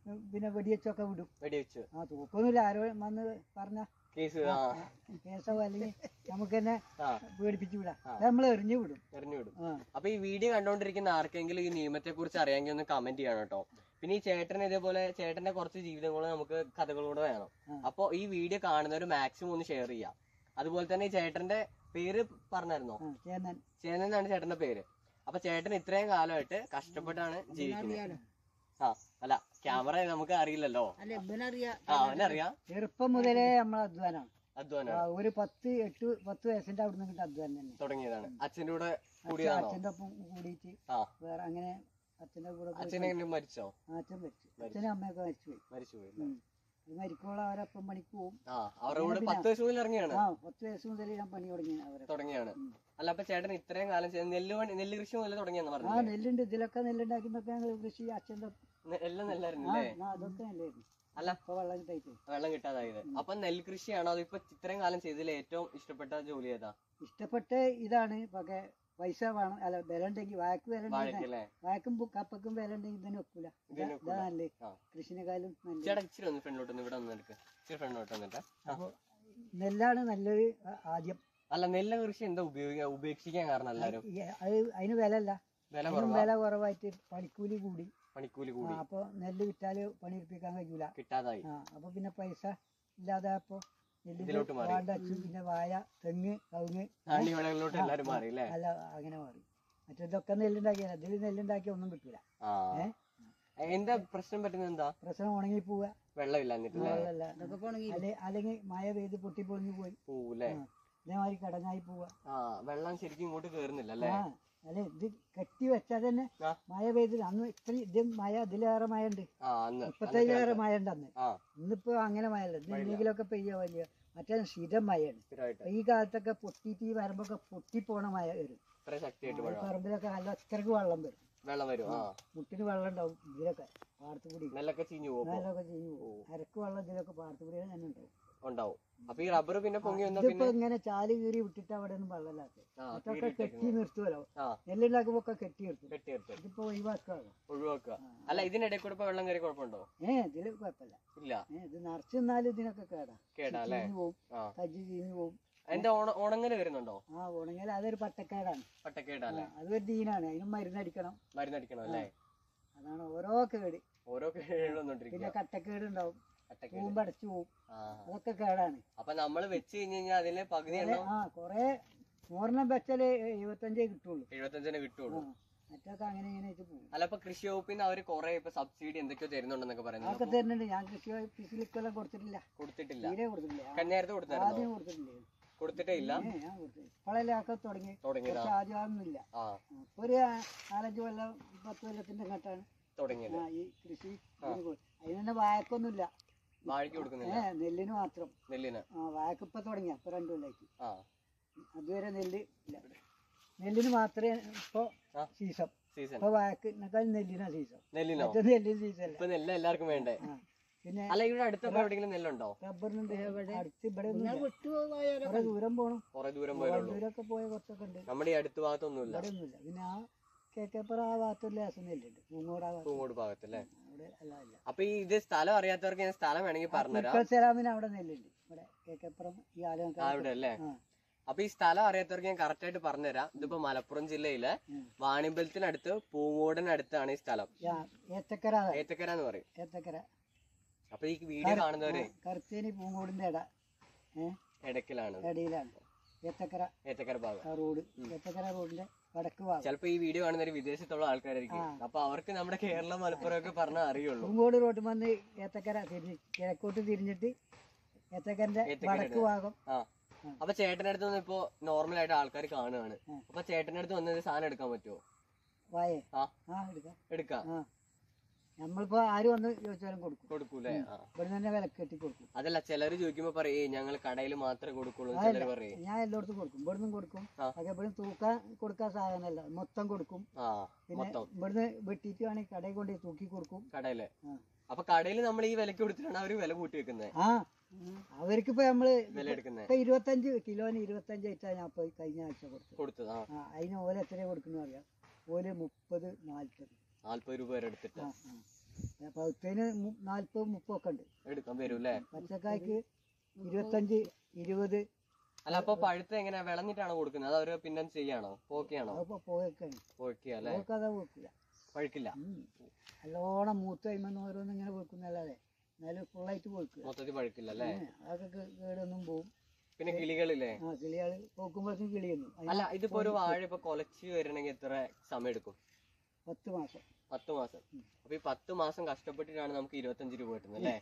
പിന്നെ വെടിവെച്ചൊക്കെ വിടും വെടിവെച്ച് ആ തൂക്കൊന്നുമില്ല ആരോ വന്ന് പറഞ്ഞ കേസ് ആ കേസോ അല്ലെങ്കിൽ നമുക്ക് തന്നെ ആ പേടിപ്പിച്ചു വിടാം ആ. നമ്മൾ എറിഞ്ഞു വിടും എറിഞ്ഞു വിടും ആ അപ്പൊ ഈ വീഡിയോ കണ്ടോണ്ടിരിക്കുന്ന ആർക്കെങ്കിലും ഈ നിയമത്തെ കുറിച്ച് അറിയാമെങ്കിൽ ഒന്ന് കമന്റ് ചെയ്യണം കേട്ടോ പിന്നെ ഈ ചേട്ടന് ഇതേപോലെ ചേട്ടന്റെ കുറച്ച് ജീവിതങ്ങളും നമുക്ക് കഥകളൂടെ വേണം ആ. അപ്പൊ ഈ വീഡിയോ കാണുന്നവർ മാക്സിമം ഒന്ന് ഷെയർ ചെയ്യാം അതുപോലെ തന്നെ ഈ ചേട്ടന്റെ പേര് പറഞ്ഞായിരുന്നോ ആ ചേന്നൻ ചേട്ടൻ എന്നാണ് ചേട്ടന്റെ പേര് അപ്പൊ ചേട്ടൻ ഇത്രയും കാലമായിട്ട് കഷ്ടപ്പെട്ടാണ് ജീവിക്കുന്നത് ആ അല്ല ക്യാമറ നമുക്ക് അറിയില്ലല്ലോ അല്ല ഇവനറിയാ ആ അവനറിയാം ചെറുപ്പം മുതലേ നമ്മൾ അധ്വാനാണ് അധ്വാനം ആ, ഒരു പത്ത് എട്ട് പത്ത് വയസ്സിന്റെ അവിടെ നിന്ന് അധ്വാനം തന്നെ തുടങ്ങിയതാണ് അച്ഛന്റെ കൂടെ അച്ഛൻ കൂടിയതാണോ അച്ഛന്റെ ഒപ്പം കൂടിയിട്ട് ആ വേറെ അങ്ങനെ അച്ഛന്റെ കൂടെ പോയി അച്ഛൻ എങ്ങനെ മരിച്ചോ ആ, അച്ഛൻ മരിച്ചു അച്ഛനും അമ്മയൊക്കെ മരിച്ചുപോയി മരിച്ചുപോയി ഉം. ഈ മരിക്കോളം അവരപ്പം പണിക്ക് പോകും ആ അവരുടെ കൂടെ പത്ത് വയസ്സ് മുതൽ ഇറങ്ങിയാണ് ആ പത്ത് വയസ്സ് മുതൽ ഞാൻ പണി തുടങ്ങി അവരെ തുടങ്ങിയാണ് ഉം. അല്ല അപ്പൊ ചേട്ടൻ ഇത്രയും കാലം ചെയ്ത് നെല്ല് പണി നെല്ല് കൃഷി മുതൽ തുടങ്ങിയെന്ന് ആ പറഞ്ഞു നെല്ലുണ്ട് ഇതിലൊക്കെ നെല്ലുണ്ടാക്കുന്നൊക്കെ ഞങ്ങൾ കൃഷി അച്ഛന്റെ എല്ലാം നെല്ലായിരുന്നു ആ അല്ലേ ആ, അതൊക്കെ നെല്ലായിരുന്നു അല്ല. ഇപ്പൊ വെള്ളം കിട്ടായിട്ട് വെള്ളം കിട്ടാതായത് അപ്പൊ നെൽകൃഷിയാണോ അത് ഇപ്പൊ ഇത്രയും കാലം ചെയ്തതിൽ ഏറ്റവും ഇഷ്ടപ്പെട്ട ജോലി ഏതാ ഇഷ്ടപ്പെട്ട ഇതാണ് പക്ഷെ പൈസ വേണം അല്ല വില ഉണ്ടെങ്കിൽ വായക്ക് വില ഉണ്ടെങ്കിൽ വാഴക്കല്ലേ വായക്കും പു- കപ്പക്കും വില ഉണ്ടെങ്കിൽ ഇതിന് ഒക്കൂല ഇതിന് ഒക്കൂല. ഇതാ നല്ലത് ആ. കൃഷിനെക്കാളും നല്ലത് ചേട്ടാ ഇച്ചിരി ഒന്ന് ഫ്രണ്ടിലോട്ട് ഒന്ന് ഇവിടെ ഒന്ന് എടുക്ക് ഇച്ചിരി ഫ്രണ്ടിലോട്ട് വന്നിട്ട് അപ്പൊ നെല്ലാണ് നല്ലത് ആ- ആദ്യം അല്ല നെല്ല് കൃഷി എന്താ ഉപയോഗിക്കാൻ ഉപേക്ഷിക്കാൻ കാരണം എല്ലാരും ഈ അത് അതിന് വില അല്ല വില അതിനും കുറവാ വില കുറവായിട്ട് പണിക്കൂലി കൂടി പണിക്കൂലി ആ, കൂടി അപ്പൊ നെല്ല് വിറ്റാല് പണിയെടുപ്പിക്കാൻ കഴിയൂല കിട്ടാതായി ആ അപ്പൊ പിന്നെ പൈസ ഇല്ലാതായപ്പോ നെല്ലിന്റെ ഇതിലോട്ട് മാറി. വാണ്ട അച്ചു പിന്നെ വായ തെങ്ങ് കവുങ്ങ് നാണ്യ വിളകളിലോട്ട് എല്ലാരും മാറി അല്ലേ അല്ല അങ്ങനെ മാറി മറ്റേതൊക്കെ നെല്ലുണ്ടാക്കിയാൽ ഇതിൽ നെല്ലുണ്ടാക്കിയ ഒന്നും കിട്ടൂല ആ ഏ? എന്താ പ്രശ്നം പറ്റുന്നത് എന്താ പ്രശ്നം ഉണങ്ങി പോവുക വെള്ളമില്ല എന്നിട്ടല്ലേ വെള്ളമല്ല ഇതൊക്കെ പോണെങ്കിൽ അല്ലെ അല്ലെങ്കിൽ മഴ പെയ്ത് പൊട്ടി പൊളിഞ്ഞു പോയി പോവൂലേ ആ. ഇതേമാതിരി കടങ്ങായി പോവുക ആ വെള്ളം ശരിക്കും ഇങ്ങോട്ട് കേറുന്നില്ല അല്ലേ ആ അല്ലെ ഇത് കെട്ടി വെച്ചാൽ തന്നെ ആ. മഴ പെയ്ത് അന്ന് ഇത്ര ഇത് മഴ ഇതിലേറെ മഴ ഉണ്ട് ആ അന്ന് മുപ്പത്തഞ്ചിലേറെ മഴ ഉണ്ട് അന്ന് ആ ഇന്നിപ്പോ അങ്ങനെ മഴയല്ല ഇത് എന്തെങ്കിലുമൊക്കെ പെയ്യ വലിയ മറ്റേ സ്ഥിരം മഴയാണ് സ്ഥിരമായിട്ട് ഈ കാലത്തൊക്കെ പൊട്ടിയിട്ട് ഈ വരമ്പൊക്കെ പൊട്ടിപ്പോണ മഴ വരും ഇത്ര ശക്തിയായിട്ട് ഈ മഴ പറമ്പിലൊക്കെ നല്ല അത്രക്ക് വെള്ളം വരും വെള്ളം വരും ആ മുട്ടിന് വെള്ളം ഉണ്ടാവും ഇതിലൊക്കെ പാടത്ത് കൂടി നെല്ലൊക്കെ ചീഞ്ഞു പോകും അതിലൊക്കെ ചെയ്യും അരക്ക് വെള്ളം ഇതിലൊക്കെ പാടത്ത് കൂടി തന്നെ ഉണ്ടാവും ഉണ്ടാവും അപ്പൊ ഈ റബ്ബർ പിന്നെ പൊങ്ങി വന്ന ഇതിപ്പോ പിന്നെ ഇങ്ങനെ ചാല് കീറി വിട്ടിട്ട് അവിടെ ഒന്നും വെള്ളമില്ലാത്ത ആ മറ്റൊക്കെ കെട്ടി നിർത്തുമല്ലോ ആ നെല്ലുണ്ടാക്കുമ്പോ ഒക്കെ കെട്ടി നിർത്തും കെട്ടി എടുത്ത് ഇതിപ്പോ ഒഴിവാക്കാതെ ഒഴിവാക്കുക അല്ല ഇതിനിടയിൽ കൂടെ ഇപ്പൊ വെള്ളം കയറി കുഴപ്പമുണ്ടോ ഏ ഇതില് കുഴപ്പമില്ല ഇല്ല ഏ ഇത് നിറച്ച് നിന്നാലും ഇതിനൊക്കെ കേടാ കേടാ അല്ലേ ചീഞ്ഞു പോവും ആ കജ്ജി ചീഞ്ഞു പോവും എന്റെ ഓണ ഓണങ്ങനെ വരുന്നുണ്ടോ ആ ഉണങ്ങിയാൽ അതൊരു പട്ടക്കേടാണ് പട്ടക്കേടാ ആ, അല്ലേ അതൊരു ദീനാണ് അതിനും മരുന്നടിക്കണം മരുന്നടിക്കണം അല്ലേ അതാണ് ഓരോ കേട് ഓരോ കേട് വന്നോണ്ടിരിക്കുക പിന്നെ കട്ടക്കേട് ഉണ്ടാവും പട്ടക്കേട് പൂമ്പ് അടച്ചു പോവും ആ അതൊക്കെ കേടാണ് അപ്പൊ നമ്മള് വെച്ച് കഴിഞ്ഞ് കഴിഞ്ഞാൽ അതിന് പകുതി കൊറേ- എണ്ണം ആ കൊറേ നൂറെണ്ണം വെച്ചാല് എഴുപത്തഞ്ചേ കിട്ടുള്ളൂ എഴുപത്തഞ്ചിനെ ആ കിട്ടുള്ളൂ മറ്റൊക്കെ അങ്ങനെ ഇങ്ങനെ ആയിട്ട് പോകും അല്ല ഇപ്പൊ കൃഷി വകുപ്പിന്ന് അവര് കൊറേ ഇപ്പൊ സബ്സിഡി എന്തൊക്കെയോ തരുന്നുണ്ടെന്നൊക്കെ പറയുന്നത് അതൊക്കെ തരുന്നുണ്ട് ഞാൻ കൃഷി ഓഫീസിലേക്കെല്ലാം കൊടുത്തിട്ടില്ല കൊടുത്തിട്ടില്ല തീരെ കൊടുത്തിട്ടില്ല ആ, കന്യാരത്ത് കൊടുത്തായിരുന്നോ ആദ്യം കൊടുത്തിട്ടില്ലേ കൊടുത്തിട്ടേ ഇല്ല ഏ, ഞാൻ കൊടുത്തില്ല ഇപ്പോഴല്ലേ ഒക്കെ തുടങ്ങി തുടങ്ങിയതാ കുറച്ച് ആദ്യം അതൊന്നുമില്ല ആ ഇപ്പൊ ഒരു ആ- നാലഞ്ച് കൊല്ലം പത്ത് കൊല്ലത്തിന്റെ അങ്ങോട്ടാണ് തുടങ്ങിയത് ആ, ഈ കൃഷി ഇതിന് കൊ- അതിന് തന്നെ വായക്കൊന്നുമില്ല വാഴയ്ക്ക് കൊടുക്കുന്നില്ല ഏ നെല്ലിന് മാത്രം നെല്ലിന് ആ വായക്ക് ഇപ്പൊ തുടങ്ങിയ ഇപ്പൊ രണ്ടു കൊല്ലാക്കി ആ അതുവരെ നെല്ല് ഇല്ല നെല്ലിന് മാത്രമേ ഇപ്പൊ ആ. സീസൺ സീസൺ ഇപ്പൊ വായക്കിനേക്കാൾ നെല്ലിനാ സീസൺ നെല്ലിനോ മറ്റേ നെല്ലിന് സീസൺ അല്ല ഇപ്പൊ നെല്ല് എല്ലാവർക്കും വേണ്ടേ ആ പിന്നെ അല്ല ഇവിടെ അടുത്തൊക്കെ എവിടെയെങ്കിലും നെല്ലുണ്ടോ റബ്ബറിനുണ്ട് അടുത്ത് ഇവിടെ ഒന്നും ഇല്ല. വിട്ടുപോയാലോ കുറെ ദൂരം പോണം കുറെ ദൂരം പോയുള്ളൂ ദൂരമൊക്കെ പോയ കുറച്ചൊക്കെ ഉണ്ട് നമ്മുടെ ഈ അടുത്ത ഭാഗത്തൊന്നുമില്ല ഇവിടെ ഒന്നുമില്ല പിന്നെ ആ കേക്കേപ്പുറ ആ ഭാഗത്തൊരു ലേസം നെല്ലുണ്ട് മൂങ്ങോട് ആ ഭാഗത്ത് പൂങ്ങോട് ഭാഗത്തല്ലേ അവിടെ അല്ല ഇല്ല അപ്പൊ ഈ ഇത് സ്ഥലം അറിയാത്തവർക്ക് ഞാൻ സ്ഥലം വേണമെങ്കിൽ പറഞ്ഞുതരാം മുക്കൽ സലാമിന് അവിടെ നെല്ലുണ്ട് ഇവിടെ കേക്കേപ്പുറം ഈ ആലം ആ ഇവിടെ അല്ലേ ആ അപ്പൊ ഈ സ്ഥലം അറിയാത്തവർക്ക് ഞാൻ കറക്റ്റ് ആയിട്ട് പറഞ്ഞുതരാം ഇതിപ്പോ മലപ്പുറം ജില്ലയിലെ ഉം. വാണിമ്പലത്തിനടുത്ത് പൂങ്ങോടിനടുത്താണ് ഈ സ്ഥലം യാ, ഏത്തക്കര അതാ. ഏത്തക്കര എന്ന് പറയും ഏത്തക്കര അപ്പൊ ഈ വീഡിയോ കാണുന്നവര് കറുത്തേനി പൂങ്കോടിന്റെ ഇട ഏഹ് ഇടയ്ക്കിലാണ് ഇടയിലാണ് ഏത്തക്കര ഏത്തക്കര ഭാഗം ആ റോഡ് ഏത്തക്കര റോഡിന്റെ വടക്ക് ഭാഗം ചിലപ്പോ ഈ വീഡിയോ കാണുന്നവര് വിദേശത്തുള്ള ആൾക്കാരായിരിക്കും അപ്പൊ അവർക്ക് നമ്മുടെ കേരളം മലപ്പുറം ഒക്കെ പറഞ്ഞാൽ അറിയുള്ളൂ പൂങ്കോട് റോഡ് വന്ന് ഏത്തക്കര തിരിഞ്ഞ് കിഴക്കോട്ട് തിരിഞ്ഞിട്ട് ഏത്തക്കരന്റെ ഏത്തക്കര വടക്ക് ഭാഗം ആ അപ്പൊ ചേട്ടന്റെ അടുത്ത് വന്ന് ഇപ്പൊ നോർമൽ ആയിട്ട് ആൾക്കാർ കാണുകയാണ് ഉം. അപ്പൊ ചേട്ടന്റെ അടുത്ത് വന്നത് സാധനം എടുക്കാൻ പറ്റുമോ വായേ ആ ആ എടുക്കാം എടുക്കാം ആ നമ്മളിപ്പോ ആര് വന്ന് ചോദിച്ചാലും കൊടുക്കും കൊടുക്കൂലേ ആ ഇവിടെ തന്നെ വിലക്ക് കെട്ടി കൊടുക്കും അതല്ല ചിലര് ചോദിക്കുമ്പോ പറയേ ഞങ്ങൾ കടയിൽ മാത്രമേ കൊടുക്കുള്ളൂ ചിലര് പറയേ ഞാൻ എല്ലായിടത്തും കൊടുക്കും ഇവിടുന്ന് കൊടുക്കും ആ. പക്ഷെ ഇവിടുന്ന് തൂക്കാൻ കൊടുക്കാൻ സാധനമല്ല മൊത്തം കൊടുക്കും ആ പിന്നെ മൊത്തം ഇവിടുന്ന് വെട്ടിയിട്ട് വേണമെങ്കിൽ കടയിൽ കൊണ്ട് തൂക്കി കൊടുക്കും കടയില് ആ. അപ്പൊ കടയിൽ നമ്മൾ ഈ വിലക്ക് കൊടുത്തിട്ടാണ് അവര് വില കൂട്ടി വെക്കുന്നത് ആ അവർക്കിപ്പോ നമ്മള് വില എടുക്കുന്നത് ഇപ്പൊ ഇരുപത്തഞ്ച് കിലോന് ഇരുപത്തഞ്ച് ആയിട്ടാണ് ഞാൻ ഇപ്പൊ കഴിഞ്ഞ ആഴ്ച കൊടുത്തത് കൊടുത്തത് ആ ആ അതിന് ഓല എത്രയാ കൊടുക്കുന്നു അറിയാം ഓല് മുപ്പത് നാല്പത് നാല്പത് രൂപ വരെ എടുത്തിട്ട് ആ ആ പഴുത്തതിന് മു- നാല്പത് മുപ്പൊക്കെ ഉണ്ട് എടുക്കാൻ വരും അല്ലേ പച്ചക്കായ്ക്ക് ഇരുപത്തഞ്ച് ഇരുപത് അല്ല അപ്പൊ പഴുത്ത എങ്ങനെ വിളഞ്ഞിട്ടാണോ കൊടുക്കുന്നത് അത് അവര് പിന്നെ ചെയ്യാണോ പോക്കിയാണോ അതൊക്കെ പോയേക്കാണ് പോക്കിയ അല്ലേ പോക്കതാ വെക്കില്ല പഴുക്കില്ല ഉം. നല്ലോണം മൂത്ത് കഴിയുമ്പോൾ ഓരോന്നും ഇങ്ങനെ വെക്കുന്നല്ലാതെ എന്നാലും ഫുള്ളായിട്ട് വെക്കുക മൊത്തത്തിൽ പഴുക്കില്ല അല്ലേ അതൊക്കെ കേ- കേടൊന്നും പോവും പിന്നെ കിളികളില്ലേ ആ കിളികള് പോക്കുമ്പോഴത്തേക്കും കിളിയൊന്നും അതിന് അല്ല ഇതിപ്പോ ഒരു വാഴ ഇപ്പൊ കൊലച്ച് വരണമെങ്കിൽ എത്ര സമയം എടുക്കും പത്ത് മാസം പത്ത് മാസം അപ്പൊ ഈ പത്ത് മാസം കഷ്ടപ്പെട്ടിട്ടാണ് നമുക്ക് ഇരുപത്തഞ്ച് രൂപ കിട്ടുന്നത് അല്ലേ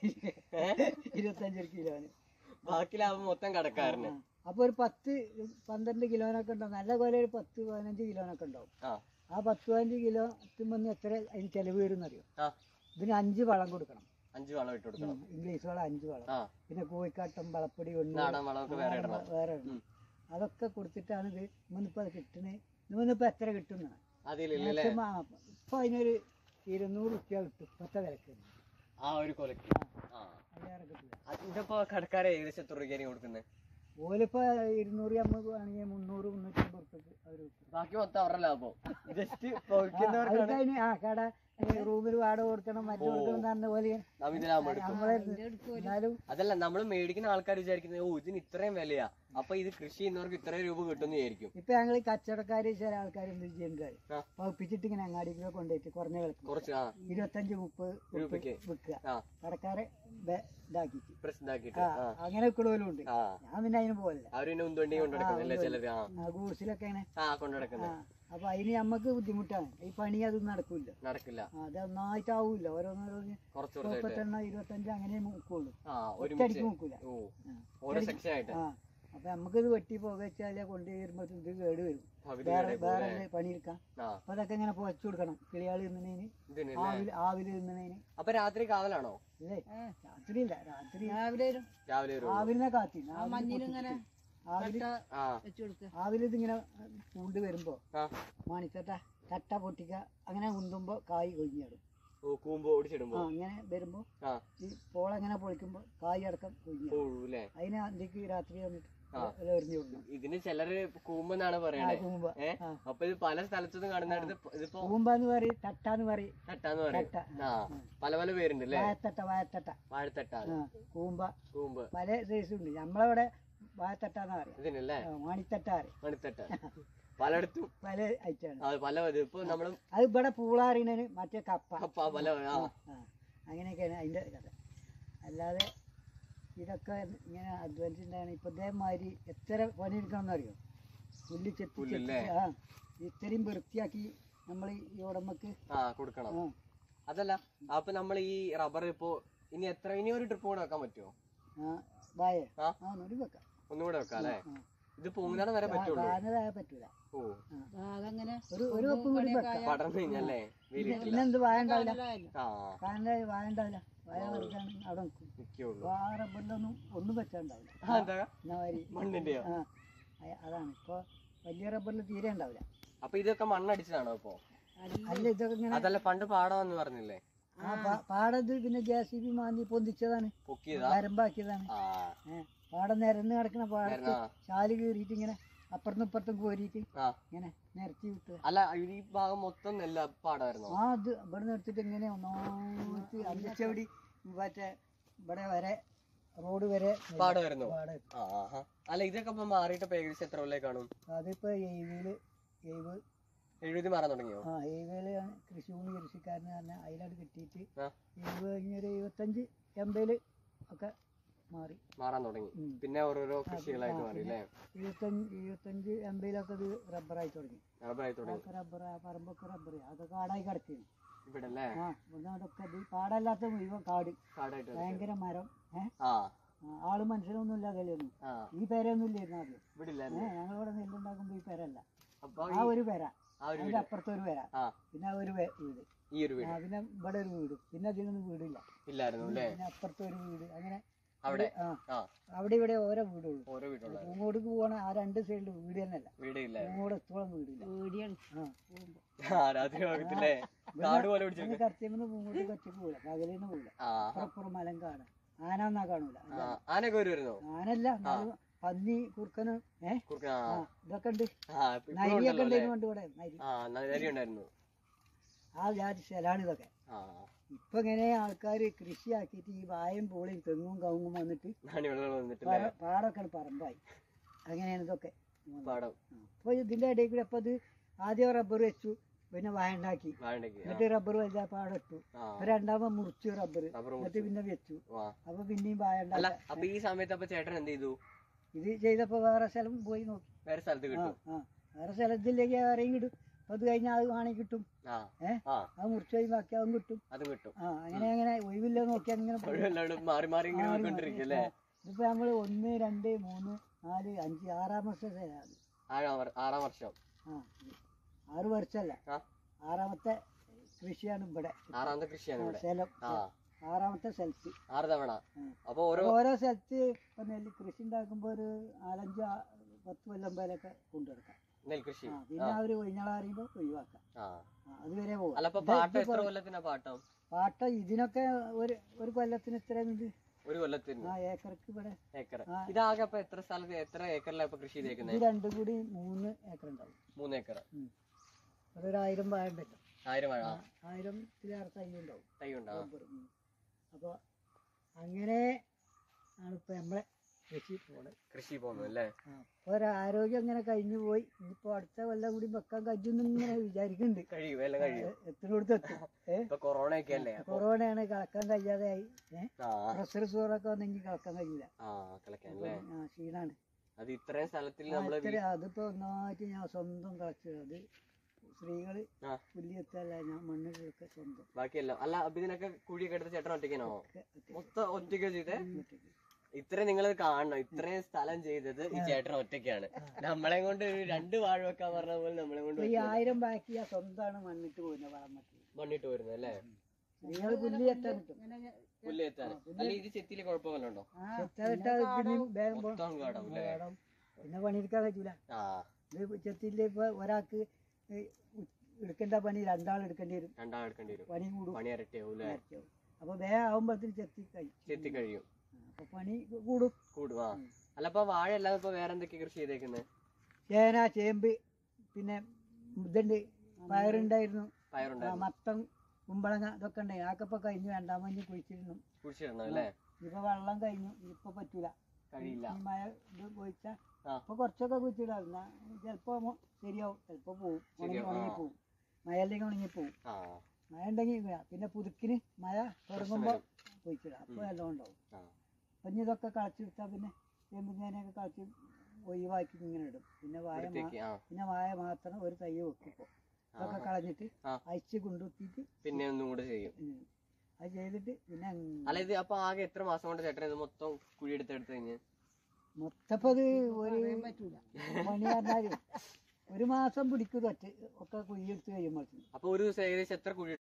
ഇരുപത്തഞ്ച് കിലോന് ബാക്കി ലാഭം മൊത്തം കടക്കാരന് ആ. അപ്പൊ ഒരു പത്ത് പന്ത്രണ്ട് കിലോനൊക്കെ ഉണ്ടാവും നല്ല പോലെ ഒരു പത്ത് പതിനഞ്ച് കിലോനൊക്കെ ഉണ്ടാവും ആ ആ പത്ത് പതിനഞ്ച് കിലോ എത്തുമ്പോൾ എത്ര അതിന് ചെലവ് വരും അറിയോ ആ ഇതിന് അഞ്ച് വളം കൊടുക്കണം അഞ്ച് വളം ഇട്ട് കൊടുക്കണം ഇംഗ്ലീഷ് വളം അഞ്ച് വളം ആ പിന്നെ കോഴിക്കാട്ടം വളപ്പൊടി ഒന്ന് നാടൻ വളമൊക്കെ വേറെ ഇടണം വേറെ ഇടണം. ഉം. അതൊക്കെ കൊടുത്തിട്ടാണ് ഇത് ഇന്നിപ്പോ അത് കിട്ടണേ ഇന്നിപ്പോ എത്ര കിട്ടുന്നതാണ് അതിലില്ലല്ലേ ഇപ്പൊ അതിനൊരു ഇരുന്നൂറ് റുപ്യ കിട്ടും ഇപ്പത്തെ വിലക്ക് ആ ഒരു കൊലക്ക് ആ അതിലേറെ കിട്ടില്ല അത് ഇതിപ്പോ കടക്കാരെ ഏകദേശം എത്ര രൂപയ്ക്കാണ് കൊടുക്കുന്നത് ഓലിപ്പോ ഇരുന്നൂറ് നമുക്ക് വേണമെങ്കിൽ മുന്നൂറ് മുന്നൂറ്റി അമ്പത് റുപ്യക്ക് അവർ കിട്ടും ബാക്കി മൊത്തം അവരുടെ ലാഭം ജസ്റ്റ് അവർക്ക് അതിന് ആ കട റൂമിൽ വാടക കൊടുക്കണം മറ്റു കൊടുക്കണം എന്ന് പറഞ്ഞ പോലെ നാം ഇത് ലാഭം എടുക്കും നമ്മളെ എന്നാലും അതല്ല നമ്മൾ മേടിക്കുന്ന ആൾക്കാർ വിചാരിക്കുന്നത് ഓ ഇതിന് ഇത്രയും വിലയാ അപ്പൊ ഇത് കൃഷി ചെയ്യുന്നവർക്ക് ഇത്രയും രൂപ കിട്ടുമെന്ന് വിചാരിക്കും ഇപ്പൊ ഞങ്ങൾ കച്ചവടക്കാര് ചില ആൾക്കാർ എന്ത് ചെയ്യുന്നത് ആ. പഴുപ്പിച്ചിട്ട് ഇങ്ങനെ അങ്ങാടിക്കൊക്കെ കൊണ്ടുപോയിട്ട് കുറഞ്ഞ വിലക്ക് കുറച്ച് ആ ഇരുപത്തഞ്ച് മുപ്പത് രൂപയ്ക്ക് വിൽക്കുക ആ കടക്കാരെ ബെ- ഇതാക്കിയിട്ട് പ്രസ് ഇതാക്കിയിട്ട് ആ ആ അങ്ങനെ വിൽക്കണോലും ഉണ്ട് ആ ഞാൻ പിന്നെ അതിന് പോകല്ല അവര് പിന്നെ ഉന്തുവണ്ടി കൊണ്ടുനടക്കുന്നല്ലേ ചിലര് ആ ആ ഗൂഡ്സിലൊക്കെ അങ്ങനെ ആ ആ കൊണ്ടുനടക്കുന്നത് അപ്പൊ അതിന് നമുക്ക് ബുദ്ധിമുട്ടാണ് ഈ പണി അതൊന്നും നടക്കൂല നടക്കില്ല ആ, അത് ഒന്നായിട്ടാവൂല ഓരോന്നോരോന്ന് കുറച്ച് കുറച്ചായിട്ട് മുപ്പത്തെണ്ണ ഇരുപത്തഞ്ച് അങ്ങനെ മുക്കുള്ളൂ ആ ഒരുമിച്ച് ഒറ്റയടിക്ക് മുക്കൂല ഓ ആ. ഓരോ സെക്ഷൻ ആയിട്ട് ആ അപ്പൊ നമുക്കിത് വെട്ടി പോക വെച്ചാലേ കൊണ്ടു വരുമ്പോ ഇത് കേട് വരും പകുതി വേറെ കടയിൽ വേറെ പോലെ പണിയെടുക്കാം ആ അപ്പൊ അതൊക്കെ ഇങ്ങനെ പുഴച്ചു കൊടുക്കണം കിളിയാള് തിന്നണേന് ഇതിന് ആവില് ആവില് തിന്നണേന് അപ്പൊ രാത്രി കാവലാണോ അല്ലേ രാത്രി ഇല്ല രാത്രി രാവിലെ രാവിലെ വരും ആവിലിനെ കാത്തി മഞ്ഞിലിങ്ങനെ ആവില് ആ ആവില് ഇതിങ്ങനെ പൂണ്ട് വരുമ്പോ ആ മാണിത്തട്ട തട്ട പൊട്ടിക്ക അങ്ങനെ ഉന്തുമ്പോ കായ് കൊഴിഞ്ഞിടും ഓ കൂമ്പോ ഓടിച്ചിടുമ്പോ ആ അങ്ങനെ വരുമ്പോ ആ ഈ പോളങ്ങനെ പൊളിക്കുമ്പോ കായ് അടക്കം കൊഴിഞ്ഞിടും പോഴൂല്ലേ അതിന് അന്തിക്ക് രാത്രി വന്നിട്ട് ആ. എറിഞ്ഞു കൊടുക്കണം ഇതിന് ചിലര് കൂമ്പെന്നാണ് പറയണേ കൂമ്പ ഏ ആ. അപ്പൊ ഇത് പല സ്ഥലത്തുനിന്ന് കാണുന്നിടത്ത് ഇപ്പൊ- ഇതിപ്പോ കൂമ്പാന്ന് പറയും തട്ടാന്ന് പറയും തട്ടാന്ന് പറയും തട്ട ആ പല പല പേരുണ്ട് അല്ലേ വായത്തട്ട വായത്തട്ട വാഴത്തട്ടാണ് ആ കൂമ്പ കൂമ്പ് പല സൈസും ഉണ്ട് നമ്മളവിടെ വായത്തട്ടാന്ന് പറയാം ഇതിനല്ലേ ആ, മാണിത്തട്ട പറയും മണിത്തട്ട പലയിടത്തും പല ഐറ്റാണ് ആ പല ഇത് ഇപ്പൊ നമ്മള് അത് ഇവിടെ പൂളാറിനു മറ്റേ കപ്പ കപ്പ പല ആ ആ അങ്ങനെയൊക്കെയാണ് അതിന്റെ കഥ അല്ലാതെ ഇതൊക്കെ ഇങ്ങനെ അഡ്വാൻസ് ഉണ്ടാണ് ഇപ്പൊ ഇതേമാതിരി എത്ര പണിയെടുക്കണം എന്നറിയോ പുല്ല് ചെത്തി പുല്ലല്ലേ? ചെത്തി ആ ഇത്രയും വൃത്തിയാക്കി നമ്മൾ ഈ ഉടമക്ക് ആ കൊടുക്കണം ആ അതല്ല അപ്പൊ നമ്മൾ ഈ റബ്ബർ ഇപ്പോ ഇനി എത്ര ഇനി ഒരു ട്രിപ്പ് കൂടെ വെക്കാൻ പറ്റുമോ ആ വായ ആ ആ നൊടി വെക്കാം ഒന്നുകൂടെ വെക്കാം അല്ലേ ആ. ഇത് പൊങ്ങുന്നിടം വരെ പറ്റുള്ളൂ കാനതായ പറ്റൂല ഓ അതങ്ങനെ ഒരു ഒരു കപ്പ് കൂടി വെക്കാം പടർന്നു കഴിഞ്ഞല്ലേ വെയിലിട്ടില്ല പിന്നെന്ത് വായ ഉണ്ടാവില്ല ആ കാനല വായ ഉണ്ടാവില്ല വായ വെറുതാണ് അവിടെ നിൽക്കും നിക്കുള്ളൂ വാ റബ്ബറിലൊന്നും ഒന്നും വെച്ചാണ്ടാവില്ല ആ, എന്താ എന്നാ മാതിരി മണ്ണിന്റെയോ ആ അയ- അതാണ് ഇപ്പൊ വലിയ റബ്ബറിൽ തീരെ ഉണ്ടാവില്ല അപ്പൊ ഇതൊക്കെ മണ്ണടിച്ചതാണോ ഇപ്പൊ അല്ല ഇതൊക്കെ ഇങ്ങനെ അതല്ല പണ്ട് പാടമെന്ന് പറഞ്ഞില്ലേ ആ പാ- പാടത്ത് പിന്നെ ജെ സി ബി മാന്തി പൊന്തിച്ചതാണ് പൊക്കിയതാ വരമ്പാക്കിയതാണ് ആ ഏ പാടം നിരന്ന് കിടക്കുന്ന പാടത്ത് ആ. ചാല് കീറിയിട്ട് ഇങ്ങനെ അപ്പുറത്തും ഇപ്പുറത്തും കോരിയിട്ട് ആ ഇങ്ങനെ നിരത്തി വിട്ടു അല്ല ഈ ഭാഗം മൊത്തം നെല്ല പാടമായിരുന്നോ ആ ഇത് ഇവിടെ നിർത്തിട്ട് ഇങ്ങനെ ഒന്നാമത്തെ അഞ്ചച്ചവടി മറ്റേ ഇവിടെ വരെ റോഡ് വരെ പാടമായിരുന്നോ പാടം ആ ആഹാ. അല്ല ഇതൊക്കെ ഇപ്പൊ മാറിയിട്ട് ഇപ്പൊ ഏകദേശം എത്ര കൊല്ലേ കാണും അതിപ്പോ എഴുപതില് എഴുപത് എഴുപതി മാറാൻ തുടങ്ങിയോ ആ എഴുപതില് കൃഷിഭൂമി കൃഷിക്കാരന് പറഞ്ഞ അതിലോട്ട് കിട്ടിയിട്ട് ആ എഴുപത് കഴിഞ്ഞൊരു എഴുപത്തഞ്ച് എൺപതില് ഒക്കെ മാറി മാറാൻ തുടങ്ങി ഉം. പിന്നെ ഓരോരോ കൃഷികളായിട്ട് മാറി അല്ലേ എഴുപത്തഞ്ച് എഴുപത്തഞ്ച് എൺപതിലൊക്കെ ഇത് റബ്ബറായി തുടങ്ങി റബ്ബറായി തുടങ്ങി അതൊക്കെ റബ്ബർ ആ പറമ്പൊക്കെ റബ്ബർ അതൊക്കെ കാടായി കിടക്കുന്നു ഇവിടെ അല്ലേ ആ ഇവിടുന്നോടൊക്കെ ഇത് പാടല്ലാത്ത മുഴുവൻ കാട് കാടായിട്ട് കിടക്കും. ഭയങ്കര മരം ഏഹ് ആ ആള് മനുഷ്യനൊന്നും ഇല്ലാതല്ലെയൊന്നും ആ ഈ പേരൊന്നും ഇല്ലായിരുന്നു ആദ്യം ഇവിടെ ഏഹ് ഇല്ലായിരുന്നു ഞങ്ങളിവിടെ നെല്ലുണ്ടാക്കുമ്പോ ഈ പേരല്ല അപ്പൊ ആ ഒരു പേര ആ ഒരു അതിന്റെ വീട് അപ്പുറത്തെ ഒരു പേര ആ പിന്നെ ആ ഒരു വേ- വീട് ഈ ഒരു വീട് ആ, പിന്നെ ഇവിടെ ഒരു വീട് പിന്നെ അതിനൊന്നും വീടില്ല ഇല്ലായിരുന്നു അല്ലേ പിന്നെ അപ്പുറത്തെ ഒരു വീട് അങ്ങനെ അവിടെ ആ ആ അവിടെ ഇവിടെ ഓരോ വീടുള്ളൂ ഓരോ വീടുള്ള പൂങ്ങോടുക്ക് പോകണ ആ രണ്ട് സൈഡിൽ വീട് തന്നെയല്ല വീടേ ഇല്ലായിരുന്നു പൂങ്ങോട് എത്തോളം വീടില്ല ആ ആ രാത്രി ഭാഗത്തില്ലേ കാട് പോലെ പിടിച്ചു പിന്നെ കർത്തിയമ്മന്ന് പൂങ്ങോട്ട് കൊച്ചക്ക് പോകില്ല പകലിന്ന് പോകില്ല ആ അപ്പുറപ്പുറം മലം കാണാം ആനാന്നാ കാണൂല ആ, ആനയൊക്കെ വരുമായിരുന്നോ ആനല്ല എന്നാലും പന്നി കുറുക്കന് ഏ കുറുക്ക ആ ആ ഇതൊക്കെ ഉണ്ട് ആ ഇപ്പൊ ഇപ്പോഴും നരിയൊക്കെ ഉണ്ടല്ലോ അല്ലേ ഉണ്ടായിരുന്നു പണ്ട് ഇവിടെ നരി ആ നരി ഉണ്ടായിരുന്നു ആ ജാതി സ്ഥലാണ് ഇതൊക്കെ ആ ഇപ്പൊ ഇങ്ങനെ ആൾക്കാർ കൃഷിയാക്കിയിട്ട് ഈ വായും പൂളിയും തെങ്ങും കവുങ്ങും വന്നിട്ട് നാണ്യവിളകൾ വന്നിട്ടില്ലേ പറ- പാടൊക്കെ പറമ്പായി അങ്ങനെയാണ് ഇതൊക്കെ പാടം അപ്പോൾ ഇതിന്റെ ഇടയിൽ കൂടെ അപ്പൊ അത് ആദ്യം റബ്ബർ വെച്ചു പിന്നെ വായ ഉണ്ടാക്കി വാഴണ്ടക്ക് എന്നിട്ട് റബ്ബർ വലുതാ പാടിട്ടു ആ അപ്പൊ രണ്ടാമത് മുറിച്ചു റബ്ബർ റബ്ബർ എന്നിട്ട് പിന്നെ വെച്ചു വാ അപ്പൊ പിന്നെയും വായ അല്ല ഉണ്ടാക്കി അപ്പൊ ഈ സമയത്ത് അപ്പൊ ചേട്ടൻ എന്ത് ചെയ്തു ഇത് ചെയ്തപ്പോ വേറെ സ്ഥലം പോയി നോക്കി വേറെ സ്ഥലത്ത് ആ കിട്ടും ആ വേറെ സ്ഥലത്തിലേക്ക് ആരെയും കിട്ടും അപ്പൊ അത് കഴിഞ്ഞാൽ അത് വേണമെങ്കിൽ കിട്ടും ആ ഏ? ആ അത് മുറിച്ച് കഴിയുമ്പോൾ ബാക്കി അതും കിട്ടും അതും കിട്ടും ആ അങ്ങനെ അങ്ങനെ ഒഴിവില്ല നോക്കി അങ്ങനെ പോകും. എല്ലാവരും മാറി മാറി ഇങ്ങനെ മാറി പോയിക്കൊണ്ടിരിക്കും മാറി. അല്ലേ ആ. ഇതിപ്പോ നമ്മള് ഒന്ന് രണ്ട് മൂന്ന് നാല് അഞ്ച് ആറാം വർഷം സ്ഥലമാണ് ആറാം വർ- ആറാം വർഷം ആ ഇത്. ആറ് വർഷമല്ല ആ ആറാമത്തെ കൃഷിയാണ് ഇവിടെ ആറാമത്തെ കൃഷിയാണ് ഇവിടെ സ്ഥലം ആ ആറാമത്തെ സ്ഥലത്ത് ആറ് തവണ ഉം. അപ്പൊ ഓരോ അപ്പൊ ഓരോ സ്ഥലത്ത് ഇപ്പൊ നെല്ല് കൃഷി ഉണ്ടാക്കുമ്പോ ഒരു നാലഞ്ച് ആ- പത്ത് കൊല്ലം പേരൊക്കെ കൊണ്ടുനടക്കാം നെൽകൃഷി ആ പിന്നെ അവര് ഒഴിഞ്ഞളറിയുമ്പോ ഒഴിവാക്കാം ആ ആ, അതുവരെ പോകും അല്ല അപ്പൊ പാട്ടം എത്ര കൊല്ലത്തിനാ പാട്ടം പാട്ട ഇതിനൊക്കെ ഒരു ഒരു കൊല്ലത്തിന് ഇത്ര ഉണ്ട് ഒരു കൊല്ലത്തിന് ആ ഏക്കർക്ക് ഇവിടെ ഏക്കർ ആ. ഇതാകെ അപ്പൊ എത്ര സ്ഥലത്ത് എത്ര ഏക്കറിലാണ് ഇപ്പൊ കൃഷി ഇത് ചെയ്തേക്കുന്നത് രണ്ടും കൂടി മൂന്ന് ഏക്കർ ഉണ്ടാവും മൂന്ന് ഏക്കർ ഉം. അതൊരു ആയിരം വാഴണ്ടല്ലോ ആയിരം വാഴ ആ, ആയിരത്തിലേറെ തൈ ഉണ്ടാവും തൈ ഉണ്ടാവും റബ്ബർ. ഉം. അപ്പൊ അങ്ങനെ ആണ് ഇപ്പൊ നമ്മളെ കൃഷി പോണത് കൃഷി പോകുന്നു അല്ലേ ആ, അപ്പൊ ഒരു ആരോഗ്യം അങ്ങനെ കഴിഞ്ഞു പോയി ഇനിയിപ്പോ അടുത്ത കൊല്ലം കൂടി വെക്കാൻ കഴിയുന്നു ഇങ്ങനെ വിചാരിക്കുന്നുണ്ട് കഴിയും എല്ലാം കഴിയും എത്തിനോടത്ത് എത്തും ഏ ഇപ്പൊ കൊറോണ ഒക്കെ അല്ലേ അപ്പൊ കൊറോണയാണ് കളക്കാൻ കഴിയാതെ ആയി ഏഹ് ആ പ്രഷർ ഷുഗറൊക്കെ വന്നെങ്കിൽ കളക്കാൻ കഴിയില്ല ആ കളക്കാൻ അല്ലേ ആ ക്ഷീണാണ് അത് ഇത്രയും സ്ഥലത്തിൽ ആ, നമ്മള് ഇത്തിരി അതിപ്പോ ഒന്നായിട്ട് ഞാൻ സ്വന്തം കളച്ചത് അത് സ്ത്രീകള് ആ പുല്ലിയെത്തല്ല ഞാൻ മണ്ണിലൊക്കെ സ്വന്തം ബാക്കിയല്ല അല്ല അപ്പൊ ഇതിനൊക്കെ കുഴിയൊക്കെ എടുത്ത് ചേട്ടൻ ഒറ്റയ്ക്കാണോ ഒക്കെ ഒറ്റയ്ക്ക് മൊത്തം ഒറ്റയ്ക്ക് ചെയ്തേ ഒറ്റയ്ക്ക്. ഇത്രയും നിങ്ങൾ കാണണം ഇത്രയും സ്ഥലം ചെയ്തത് ഈ ചേട്ടൻ ഒറ്റയ്ക്കാണ് നമ്മളെ കൊണ്ട് ഒരു രണ്ട് വാഴ വെക്കാൻ പറഞ്ഞ പോലെ നമ്മളെ കൊണ്ട് ഈ ആയിരം ബാക്കി ആ സ്വന്തമാണ് മണ്ണിട്ട് പോകുന്നത് വളം മട്ടി മണ്ണിട്ട് വരുന്നത് അല്ലേ സ്ത്രീകൾ പുല്ലി എത്താൻ കിട്ടും പുല്ല് എത്താൻ അല്ല ഇത് ചെത്തിയില് കുഴപ്പമല്ലോ ചെത്താതിട്ടാ പിന്നെയും വേഗം പോണം. മൊത്തം കാടാവും അല്ലേ വേണം. പിന്നെ പണിയെടുക്കാൻ പറ്റൂല ആ ഇത് ചെത്തില്ല ഇപ്പൊ ഒരാൾക്ക് ഈ ഉ- എടുക്കേണ്ട പണി രണ്ടാൾ എടുക്കേണ്ടി വരും രണ്ടാം എടുക്കേണ്ടി വരും പണി കൂടും പണി ഇരട്ടിയാവും അല്ലേ ആയിരിക്കും. അപ്പൊ വേഗം ആവുമ്പോഴത്തേന് ചെത്തി കഴിയും ചെത്തി കഴിയും അപ്പൊ പണി കൂടും കൂടും ആ അല്ല അപ്പൊ വാഴ അല്ലാതെ ഇപ്പൊ വേറെ എന്തൊക്കെ കൃഷി ചെയ്തേക്കുന്നത് ചേന ചേമ്പ് പിന്നെ ഇതുണ്ട് പയറുണ്ടായിരുന്നു ആ, പയറുണ്ടായിരുന്നു മത്തം കുമ്പളങ്ങ ഇതൊക്കെ ഉണ്ടായി അതൊക്കെ ഇപ്പൊ കഴിഞ്ഞു രണ്ടാമഞ്ഞ് കുഴിച്ചിരുന്നു കുഴിച്ചിടണം അല്ലേ ഇപ്പൊ വെള്ളം കഴിഞ്ഞു ഇപ്പൊ പറ്റൂല കഴിയില്ല ഈ മഴ ഇത് പോയിച്ചാ ആ. അപ്പൊ കുറച്ചൊക്കെ കുഴിച്ചിടാം എന്നാ ചിലപ്പോ മൊ- ശരിയാവും ചിലപ്പോ പോവും ഉണങ്ങി ശരിയാവും, ഉണങ്ങി ആ. പോവും മഴ അല്ലെങ്കിൽ ഉണങ്ങി പോവും ആ മഴ ഉണ്ടെങ്കിൽ ഇല്ല. പിന്നെ പുതുക്കിന് മഴ തുടങ്ങുമ്പോ കുഴിച്ചിടാം അപ്പൊ ഉം. എല്ലാം ഉണ്ടാവും ആ അപ്പൊ ഇനി ഇതൊക്കെ കളച്ചെടുത്താൽ പിന്നെ ചേമ്പും ചേനയൊക്കെ കളച്ച് ഒഴിവാക്കി ഇങ്ങനെ ഇടും പിന്നെ വായ മാ- വൃത്തിയാക്കി ആ പിന്നെ വായ മാത്രം ഒരു തൈ വെക്കിപ്പോ ഇതൊക്കെ ആ. കളഞ്ഞിട്ട് ആ. അയച്ച് കൊണ്ടുത്തിയിട്ട് പിന്നെ ഒന്നും കൂടെ ചെയ്യും ഉം. അത് ചെയ്തിട്ട് പിന്നെ അങ്ങ് അല്ല ഇത് അപ്പൊ ആകെ എത്ര മാസം കൊണ്ട് ചേട്ടൻ ഇത് മൊത്തം കുഴി എടുത്തെടുത്ത് കഴിഞ്ഞ് മൊത്തപ്പോ അത് ഒരു പണി പറഞ്ഞാല് ഒരു മാസം പിടിക്കും തൊറ്റ് ഒക്കെ കുഴിയെടുത്ത് കഴിയുമ്പോഴത്തേക്കും അപ്പൊ ഒരു ദിവസം ഏകദേശം എത്ര കുഴി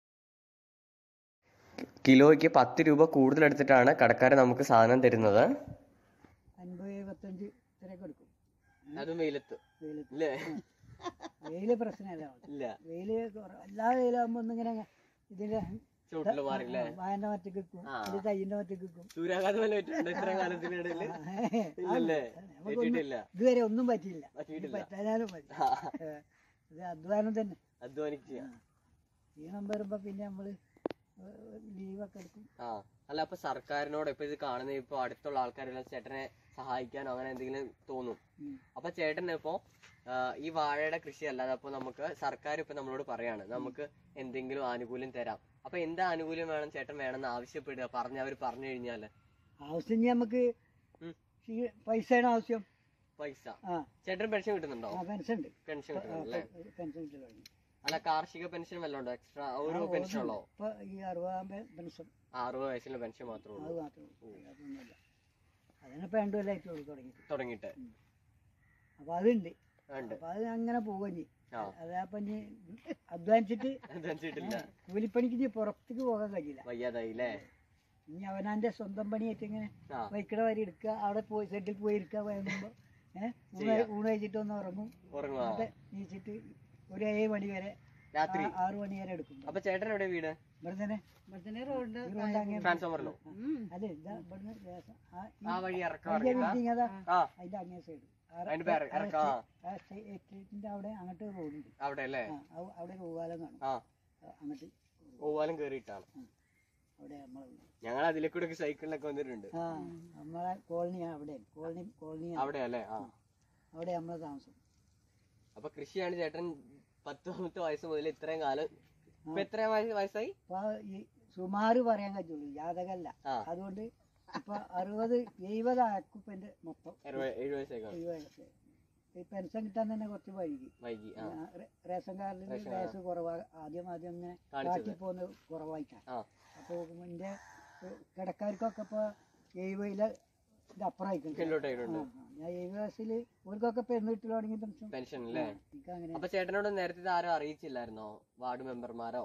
കിലോയ്ക്ക് പത്ത് രൂപ കൂടുതൽ എടുത്തിട്ടാണ് കടക്കാരൻ നമുക്ക് സാധനം തരുന്നത് അൻപത് എഴുപത്തഞ്ച് ഇത്രയൊക്കെ എടുക്കും അതും വെയിലത്ത് വെയിലത്ത് ഇല്ലേ വെയില് പ്രശ്നമല്ല ഇല്ല വെയില് കുറ- എല്ലാ വെയിലാകുമ്പോ ഒന്നിങ്ങനെ ഇതിന്റെ ചൂട്ടില് മാറില്ലേ വായന്റെ മറ്റക്ക് വെക്കും ആ. ഇത് തൈന്റെ മറ്റക്ക് വെക്കും സൂര്യാഘാതം വല്ല പറ്റുന്നുണ്ടോ ഇത്ര കാലത്തിനിടയില് ഇല്ലല്ലേ പറ്റിയിട്ടില്ല ഇതുവരെ ഒന്നും പറ്റിയില്ല ഇനി പറ്റിയിട്ടില്ല പറ്റാനാലും മതി ആ, ഏ, ഇത് അധ്വാനം തന്നെ അധ്വാനിക്കുക ക്ഷീണം വരുമ്പോ പിന്നെ നമ്മള് ലീവൊക്കെ എടുക്കും ആ അല്ല അപ്പൊ സർക്കാരിനോട് ഇപ്പൊ ഇത് കാണുന്ന ഇപ്പൊ അടുത്തുള്ള ആൾക്കാരെല്ലാം ചേട്ടനെ സഹായിക്കാനോ അങ്ങനെ എന്തെങ്കിലും തോന്നും ഉം. അപ്പൊ ചേട്ടൻ ഇപ്പോ ആ, ഈ വാഴയുടെ കൃഷി അല്ലാതെ അപ്പൊ നമുക്ക് സർക്കാർ ഇപ്പൊ നമ്മളോട് പറയാണ് നമുക്ക് എന്തെങ്കിലും ആനുകൂല്യം തരാം അപ്പൊ എന്ത് ആനുകൂല്യം വേണം ചേട്ടൻ വേണമെന്ന് ആവശ്യപ്പെടുക പറഞ്ഞ അവർ പറഞ്ഞു കഴിഞ്ഞാല് ആവശ്യം ഇനി നമുക്ക് ഉം. ക്ഷീ- പൈസയാണ് ആവശ്യം പൈസ ആ ചേട്ടൻ പെൻഷൻ കിട്ടുന്നുണ്ടോ ആ പെൻഷൻ ഉണ്ട് പെൻഷൻ ആ, കിട്ടുന്നുണ്ടല്ലേ പെൻഷൻ കിട്ടി തുടങ്ങി അല്ല കാർഷിക പെൻഷൻ വല്ലതും ഉണ്ടോ എക്സ്ട്രാ ഒരു ആ, പെൻഷൻ ഉള്ളോ ഇപ്പൊ ഈ അറുപതാം പെ- പെൻഷൻ ആ, അറുപത് വയസ്സിലെ പെൻഷൻ മാത്രമേ അത് ഉള്ളൂ മാത്രമേ ഉള്ളൂ അതൊന്നുമില്ല അതിനിപ്പോ രണ്ടു കൊല്ലമായിട്ട് ഉള്ളൂ തുടങ്ങിയിട്ട് തുടങ്ങിയിട്ട് അപ്പൊ അതുണ്ട് ഉണ്ട് അപ്പൊ അത് അങ്ങനെ പോവാ ഇനി ആ അതപ്പൊ ഇനി അധ്വാനിച്ചിട്ട് അതനുസരിച്ചിട്ടില്ല കൂലിപ്പണിക്ക് ഇനി പുറത്തേക്ക് പോകാൻ കഴിയില്ല വയ്യാതായി അല്ലേ ഇനി അവനാന്റെ സ്വന്തം പണിയായിട്ട് ഇങ്ങനെ ആ വൈക്കട വരി എടുക്കുക അവിടെ പോയി സെറ്റിൽ പോയി ഇരിക്കുക വൈകുമ്പോ ഏഹ് ഊണ് ചെയ്യാം. ഊണ് കഴിച്ചിട്ട് ഒന്ന് ഉറങ്ങും ഉറങ്ങുക എന്നിട്ട് നീച്ചിട്ട് ഒരു ഏഴ് മണി വരെ രാത്രി ആ- ആറ് മണി വരെ എടുക്കും അപ്പൊ ചേട്ടൻ എവിടെ വീട് ഇവിടെ തന്നെ ഈ റോഡ് അങ്ങനെ ട്രാൻസ്ഫോമറിലോ അതെ ഇതാ ഇവിടുന്ന് ലേശം ആ ഈ ആ വഴി ഇറക്കാം വലിയ ഇറക്കാം. ബിൽഡിംഗ് അതാ ആ അതിന്റെ അങ്ങേ സൈഡ് അതിന്റെ പേര് ഇറക്കാം ആ, എസ്റ്റേറ്റിന്റെ അവിടെ അങ്ങോട്ട് റോഡുണ്ട് അവിടെ അല്ലേ ആ, അവ- അവിടെ ഒരു ഓവാലം കാണും ആ ആ, അങ്ങോട്ട് ഓവാലും കേറിയിട്ടാണ് അവിടെ നമ്മളെ വീട്. ഞങ്ങൾ അതിലെ കൂടെ സൈക്കിളിലൊക്കെ വന്നിട്ടുണ്ട് ആ നമ്മളെ കോളനിയാണ് അവിടെ കോളനി കോളനി അവിടെ അല്ലേ ആ അവിടെ നമ്മളെ താമസം അപ്പൊ കൃഷിയാണ് ചേട്ടൻ പത്താമത്തെ വയസ്സ് മുതൽ ഇത്രയും കാലം ഇപ്പൊ എത്ര വയസ്സ് വയസ്സായി അപ്പൊ ഈ സുമാറ് പറയാൻ കഴിയുള്ളൂ ജാതകല്ല ആ അതുകൊണ്ട് ഇപ്പൊ അറുപത് എഴുപത് ആക്കുപ്പന്റെ മൊത്തം അറുപത് ഏഴ് വയസ്സേക്കാണ് എഴുപത് വയസ്സ്. ഈ പെൻഷൻ കിട്ടാൻ തന്നെ കുറച്ച് വൈകി വൈകി ആ ആ, റേ- റേഷൻ കാർഡിൽ വയസ്സ് കുറവാ ആദ്യം ആദ്യം ഇങ്ങനെ കാണിച്ചത്. കാട്ടി പോകുന്നത് കുറവായിട്ടാണ് ആ അപ്പൊ എന്റെ കിടക്കാർക്കൊക്കെ ഇപ്പൊ എഴുപതില് ഇത് അപ്പുറമായിട്ടുണ്ട് മുകളിലോട്ടായിട്ടുണ്ട് ഞാൻ എഴുപത് വയസ്സിൽ ഓർക്കൊക്കെ പെണ്ണ് കിട്ടു തുടങ്ങി പെൻഷൻ പെൻഷൻ അല്ലേ എനിക്ക് അങ്ങനെ അപ്പൊ ചേട്ടനോട് നേരത്തെ ഇത് ആരും അറിയിച്ചില്ലായിരുന്നോ വാർഡ് മെമ്പർമാരോ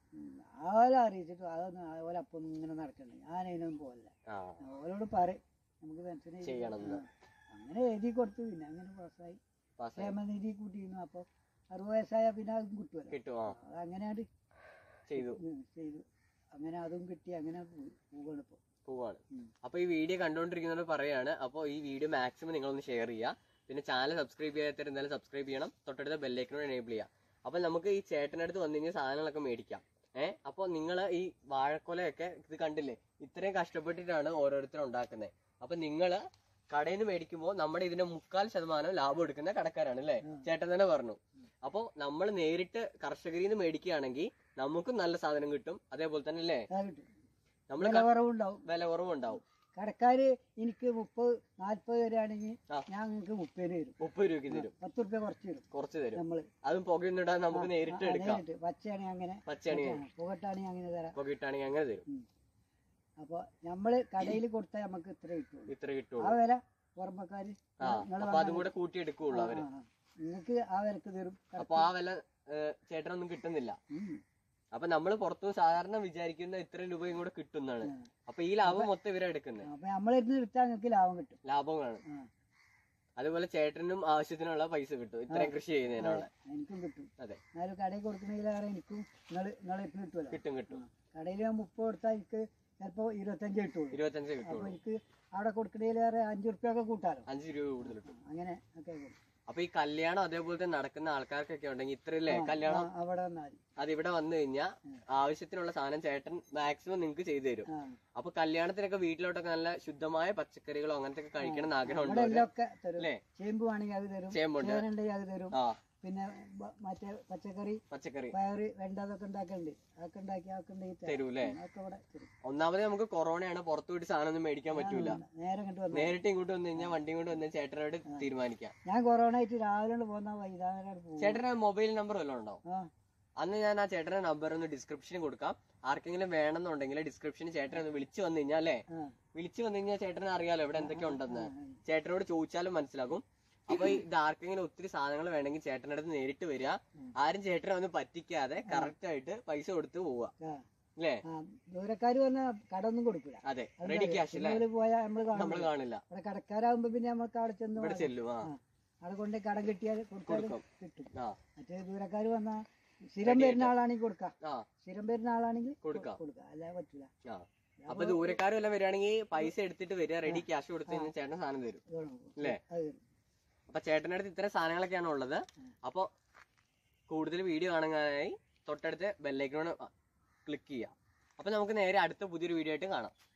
ആളെ അറിയിച്ചിട്ട് അതൊന്നും അതുപോലെ അപ്പം ഇങ്ങനെ നടക്കണ്ടേ ഞാൻ അതിനൊന്നും പോകല്ല ആ ഓരോട് പറയും നമുക്ക് പെൻഷൻ ചെയ്യണമെന്ന്. അങ്ങനെ എഴുതി കൊടുത്തു പിന്നെ അങ്ങനെ പാസ്സായി പാസ്സായി ക്ഷേമനിധി കൂട്ടിയിരുന്നു അപ്പൊ അറുപത് വയസ്സായ പിന്നെ അതും കിട്ടുമല്ലോ കിട്ടും ആ അത് അങ്ങനെയാണ്ട് ചെയ്തു ഉം ചെയ്തു അങ്ങനെ അതും കിട്ടി അങ്ങനെ പോയി പോവാണ് ഇപ്പൊ പോവാണ് ഉം. അപ്പൊ ഈ വീഡിയോ കണ്ടുകൊണ്ടിരിക്കുന്നവർ പറയാണ് അപ്പോൾ ഈ വീഡിയോ മാക്സിമം നിങ്ങളൊന്ന് ഷെയർ ചെയ്യുക പിന്നെ ചാനൽ സബ്സ്ക്രൈബ് ചെയ്യാത്തവർ എന്തായാലും സബ്സ്ക്രൈബ് ചെയ്യണം തൊട്ടടുത്ത ബെല്ലൈക്കനോട് എനേബിൾ ചെയ്യുക അപ്പൊ നമുക്ക് ഈ ചേട്ടനടുത്ത് വന്നു കഴിഞ്ഞാൽ സാധനങ്ങളൊക്കെ മേടിക്കാം ഏഹ് അപ്പോൾ നിങ്ങൾ ഈ വാഴക്കൊലയൊക്കെ ഇത് കണ്ടില്ലേ ഇത്രയും കഷ്ടപ്പെട്ടിട്ടാണ് ഓരോരുത്തരും ഉണ്ടാക്കുന്നത് അപ്പൊ നിങ്ങൾ കടയിൽ നിന്ന് മേടിക്കുമ്പോൾ നമ്മുടെ ഇതിന്റെ മുക്കാൽ ശതമാനം ലാഭം എടുക്കുന്ന കടക്കാരാണ് അല്ലേ ചേട്ടൻ തന്നെ പറഞ്ഞു അപ്പോൾ നമ്മൾ നേരിട്ട് കർഷകരിൽ നിന്ന് മേടിക്കുകയാണെങ്കിൽ നമുക്കും നല്ല സാധനം കിട്ടും അതേപോലെ തന്നെ അല്ലേ അത് കിട്ടും നമ്മൾ വില കുറവുണ്ടാവും വില കുറവുണ്ടാവും കടക്കാര് എനിക്ക് മുപ്പത് നാല്പത് വരെയാണെങ്കിൽ ആ. ഞാൻ നിങ്ങൾക്ക് മുപ്പത് തരും മുപ്പത് രൂപയ്ക്ക് തരും പത്ത് റുപ്യ കുറച്ച് തരും കുറച്ച് തരും നമ്മള് അതും പുകയൊന്നും ഇടാൻ നമുക്ക് നേരിട്ട് ആ, എടുക്കാം നേരിട്ട് പച്ചയാണെങ്കിൽ അങ്ങനെ പച്ചയാണെങ്കിൽ പുകട്ടാണെങ്കിൽ അങ്ങനെ തരാം പുക ഇട്ടാണെങ്കിൽ അങ്ങനെ തരും ഉം. അപ്പൊ നമ്മള് കടയിൽ കൊടുത്താൽ നമുക്ക് ഇത്ര കിട്ടുള്ളൂ ഇത്ര ആ കിട്ടുള്ളൂ വില പുറമ്പക്കാര് ആ അപ്പൊ അതും കൂടെ കൂട്ടി എടുക്കുള്ളൂ അവര് നിങ്ങൾക്ക് ആ വിലക്ക് തരും അപ്പൊ ആ വില ഏഹ്, ചേട്ടനൊന്നും കിട്ടുന്നില്ല ഉം. അപ്പൊ നമ്മൾ പുറത്തു സാധാരണ വിചാരിക്കുന്ന ഇത്ര രൂപയും കൂടെ കിട്ടുന്നതാണ് ആ. അപ്പൊ ഈ ലാഭം മൊത്തം ഇവരെ എടുക്കുന്നത് അപ്പൊ നമ്മളിരുന്ന് എടുത്താൽ നിങ്ങൾക്ക് ലാഭം കിട്ടും ലാഭമാണ് ആ. അതുപോലെ ചേട്ടനും ആവശ്യത്തിനുള്ള പൈസ കിട്ടും ഇത്രയും കൃഷി ചെയ്യുന്നതിനുള്ള എനിക്കും കിട്ടും അതെ എന്നാലും കടയിൽ കൊടുക്കണമെങ്കിലേറെ എനിക്കും നിങ്ങൾ നിങ്ങളെ ഇപ്പം കിട്ടുമല്ലോ കിട്ടും കിട്ടും കടയിൽ ഞാൻ മുപ്പത് കൊടുത്താൽ എനിക്ക് ചിലപ്പോ ഇരുപത്തഞ്ച് കിട്ടുള്ളൂ ഇരുപത്തഞ്ച് അപ്പൊ കിട്ടുള്ളൂ എനിക്ക് അവിടെ കൊടുക്കണേലേറെ അഞ്ചു റുപ്യ ഒക്കെ കൂട്ടാലോ അഞ്ച് രൂപ കൂടുതൽ കിട്ടും അങ്ങനെ ഒക്കെ കൊടുക്കും. അപ്പൊ ഈ കല്യാണം അതേപോലെ തന്നെ നടക്കുന്ന ആൾക്കാർക്കൊക്കെ ഉണ്ടെങ്കിൽ ഇത്രയല്ലേ കല്യാണം ആ, അവിടെ വന്നാൽ മതി അത് ഇവിടെ വന്നു കഴിഞ്ഞാൽ ആവശ്യത്തിനുള്ള സാധനം ചേട്ടൻ മാക്സിമം നിങ്ങൾക്ക് ചെയ്തു തരും ആ അപ്പൊ കല്യാണത്തിനൊക്കെ വീട്ടിലോട്ടൊക്കെ നല്ല ശുദ്ധമായ പച്ചക്കറികളോ അങ്ങനത്തെ ഒക്കെ കഴിക്കണം എന്ന് ആഗ്രഹം ഇവിടെ ഉണ്ടോ എല്ലാം ഒക്കെ തരും അല്ലേ ചേമ്പ് വേണമെങ്കിൽ അത് തരും ചേമ്പുണ്ട് ചേനുണ്ടെങ്കിൽ അത് തരും ആ പിന്നെ ബ- മറ്റേ പച്ചക്കറി പച്ചക്കറി പയറ് വെണ്ട അതൊക്കെ ഉണ്ടാക്കണ്ട് അതൊക്കെ ഉണ്ടാക്കി അതൊക്കെ ഉണ്ടെങ്കിൽ തരാം. തരൂല്ലേ അതൊക്കെ ഇവിടെ തരും ഒന്നാമത് നമുക്ക് കൊറോണയാണ് പുറത്തു പോയിട്ട് സാധനം ഒന്നും മേടിക്കാൻ പറ്റൂല നേരെ ഇങ്ങോട്ട് വന്നു നേരിട്ട് ഇങ്ങോട്ട് വന്നു കഴിഞ്ഞാൽ വണ്ടി കൊണ്ട് വന്ന് ചേട്ടനോട് തീരുമാനിക്കാം ഞാൻ കൊറോണ ആയിട്ട് രാവിലെ കൊണ്ട് പോകുന്ന വൈകുന്നേരം പോകും ചേട്ടന്റെ മൊബൈൽ നമ്പർ വല്ലതും ഉണ്ടോ ആ അന്ന് ഞാൻ ആ ചേട്ടന്റെ നമ്പർ ഒന്ന് ഡിസ്ക്രിപ്ഷനിൽ കൊടുക്കാം ആർക്കെങ്കിലും വേണമെന്നുണ്ടെങ്കിൽ ഡിസ്ക്രിപ്ഷനിൽ ചേട്ടൻ ഒന്ന് വിളിച്ചു വന്നു കഴിഞ്ഞാൽ അല്ലേ ആ വിളിച്ചു വന്നു കഴിഞ്ഞാൽ ചേട്ടന് അറിയാലോ ഇവിടെ എന്തൊക്കെ ഉണ്ടെന്ന് ആ. ചേട്ടനോട് ചോദിച്ചാലും മനസ്സിലാകും അപ്പൊ ഇത് ആർക്കെങ്കിലും ഒത്തിരി സാധനങ്ങൾ വേണമെങ്കിൽ ചേട്ടൻ്റെ അടുത്ത് നേരിട്ട് വരിക ആരും ചേട്ടനെ ഒന്ന് പറ്റിക്കാതെ കറക്റ്റ് ആയിട്ട് പൈസ കൊടുത്ത് പോവുക ആ. അല്ലേ ആ ദൂരക്കാര് വന്ന കട ഒന്നും കൊടുക്കില്ല അതെ റെഡി ക്യാഷ് അല്ലേ ഇന്നലെ പോയാൽ നമ്മള് കാണും നമ്മൾ കാണില്ല ഇവിടെ കടക്കാരാകുമ്പോ പിന്നെ നമുക്ക് അവിടെ ചെന്ന് ഇവിടെ വാങ്ങാം. ചെല്ലും ആ ആ. അവിടെ കൊണ്ട് കടം കിട്ടിയാൽ കൊടുത്താൽ കൊടുക്കും. കിട്ടും ആ മറ്റേ ദൂരക്കാര് വന്നാ സ്ഥിരം വരുന്ന ആളാണെങ്കിൽ കൊടുക്കാം ആ സ്ഥിരം വരുന്ന ആളാണെങ്കിൽ കൊടുക്കാം. കൊടുക്കാം അല്ലാതെ പറ്റില്ല ആ അപ്പൊ ദൂരക്കാരും എല്ലാം വരികയാണെങ്കിൽ പൈസ എടുത്തിട്ട് വരിക റെഡി ക്യാഷ് കൊടുത്തു കഴിഞ്ഞാൽ ചേട്ടൻ സാധനം തരും ഇത് വേണം. അല്ലേ അത് തരും. അപ്പൊ ചേട്ടൻ്റെ അടുത്ത് ഇത്തരം സാധനങ്ങളൊക്കെയാണ് ഉള്ളത് അപ്പൊ കൂടുതൽ വീഡിയോ കാണാനായി തൊട്ടടുത്ത് ബെല്ലൈക്കണോട് ക്ലിക്ക് ചെയ്യാം അപ്പൊ നമുക്ക് നേരെ അടുത്ത പുതിയൊരു വീഡിയോ ആയിട്ട് കാണാം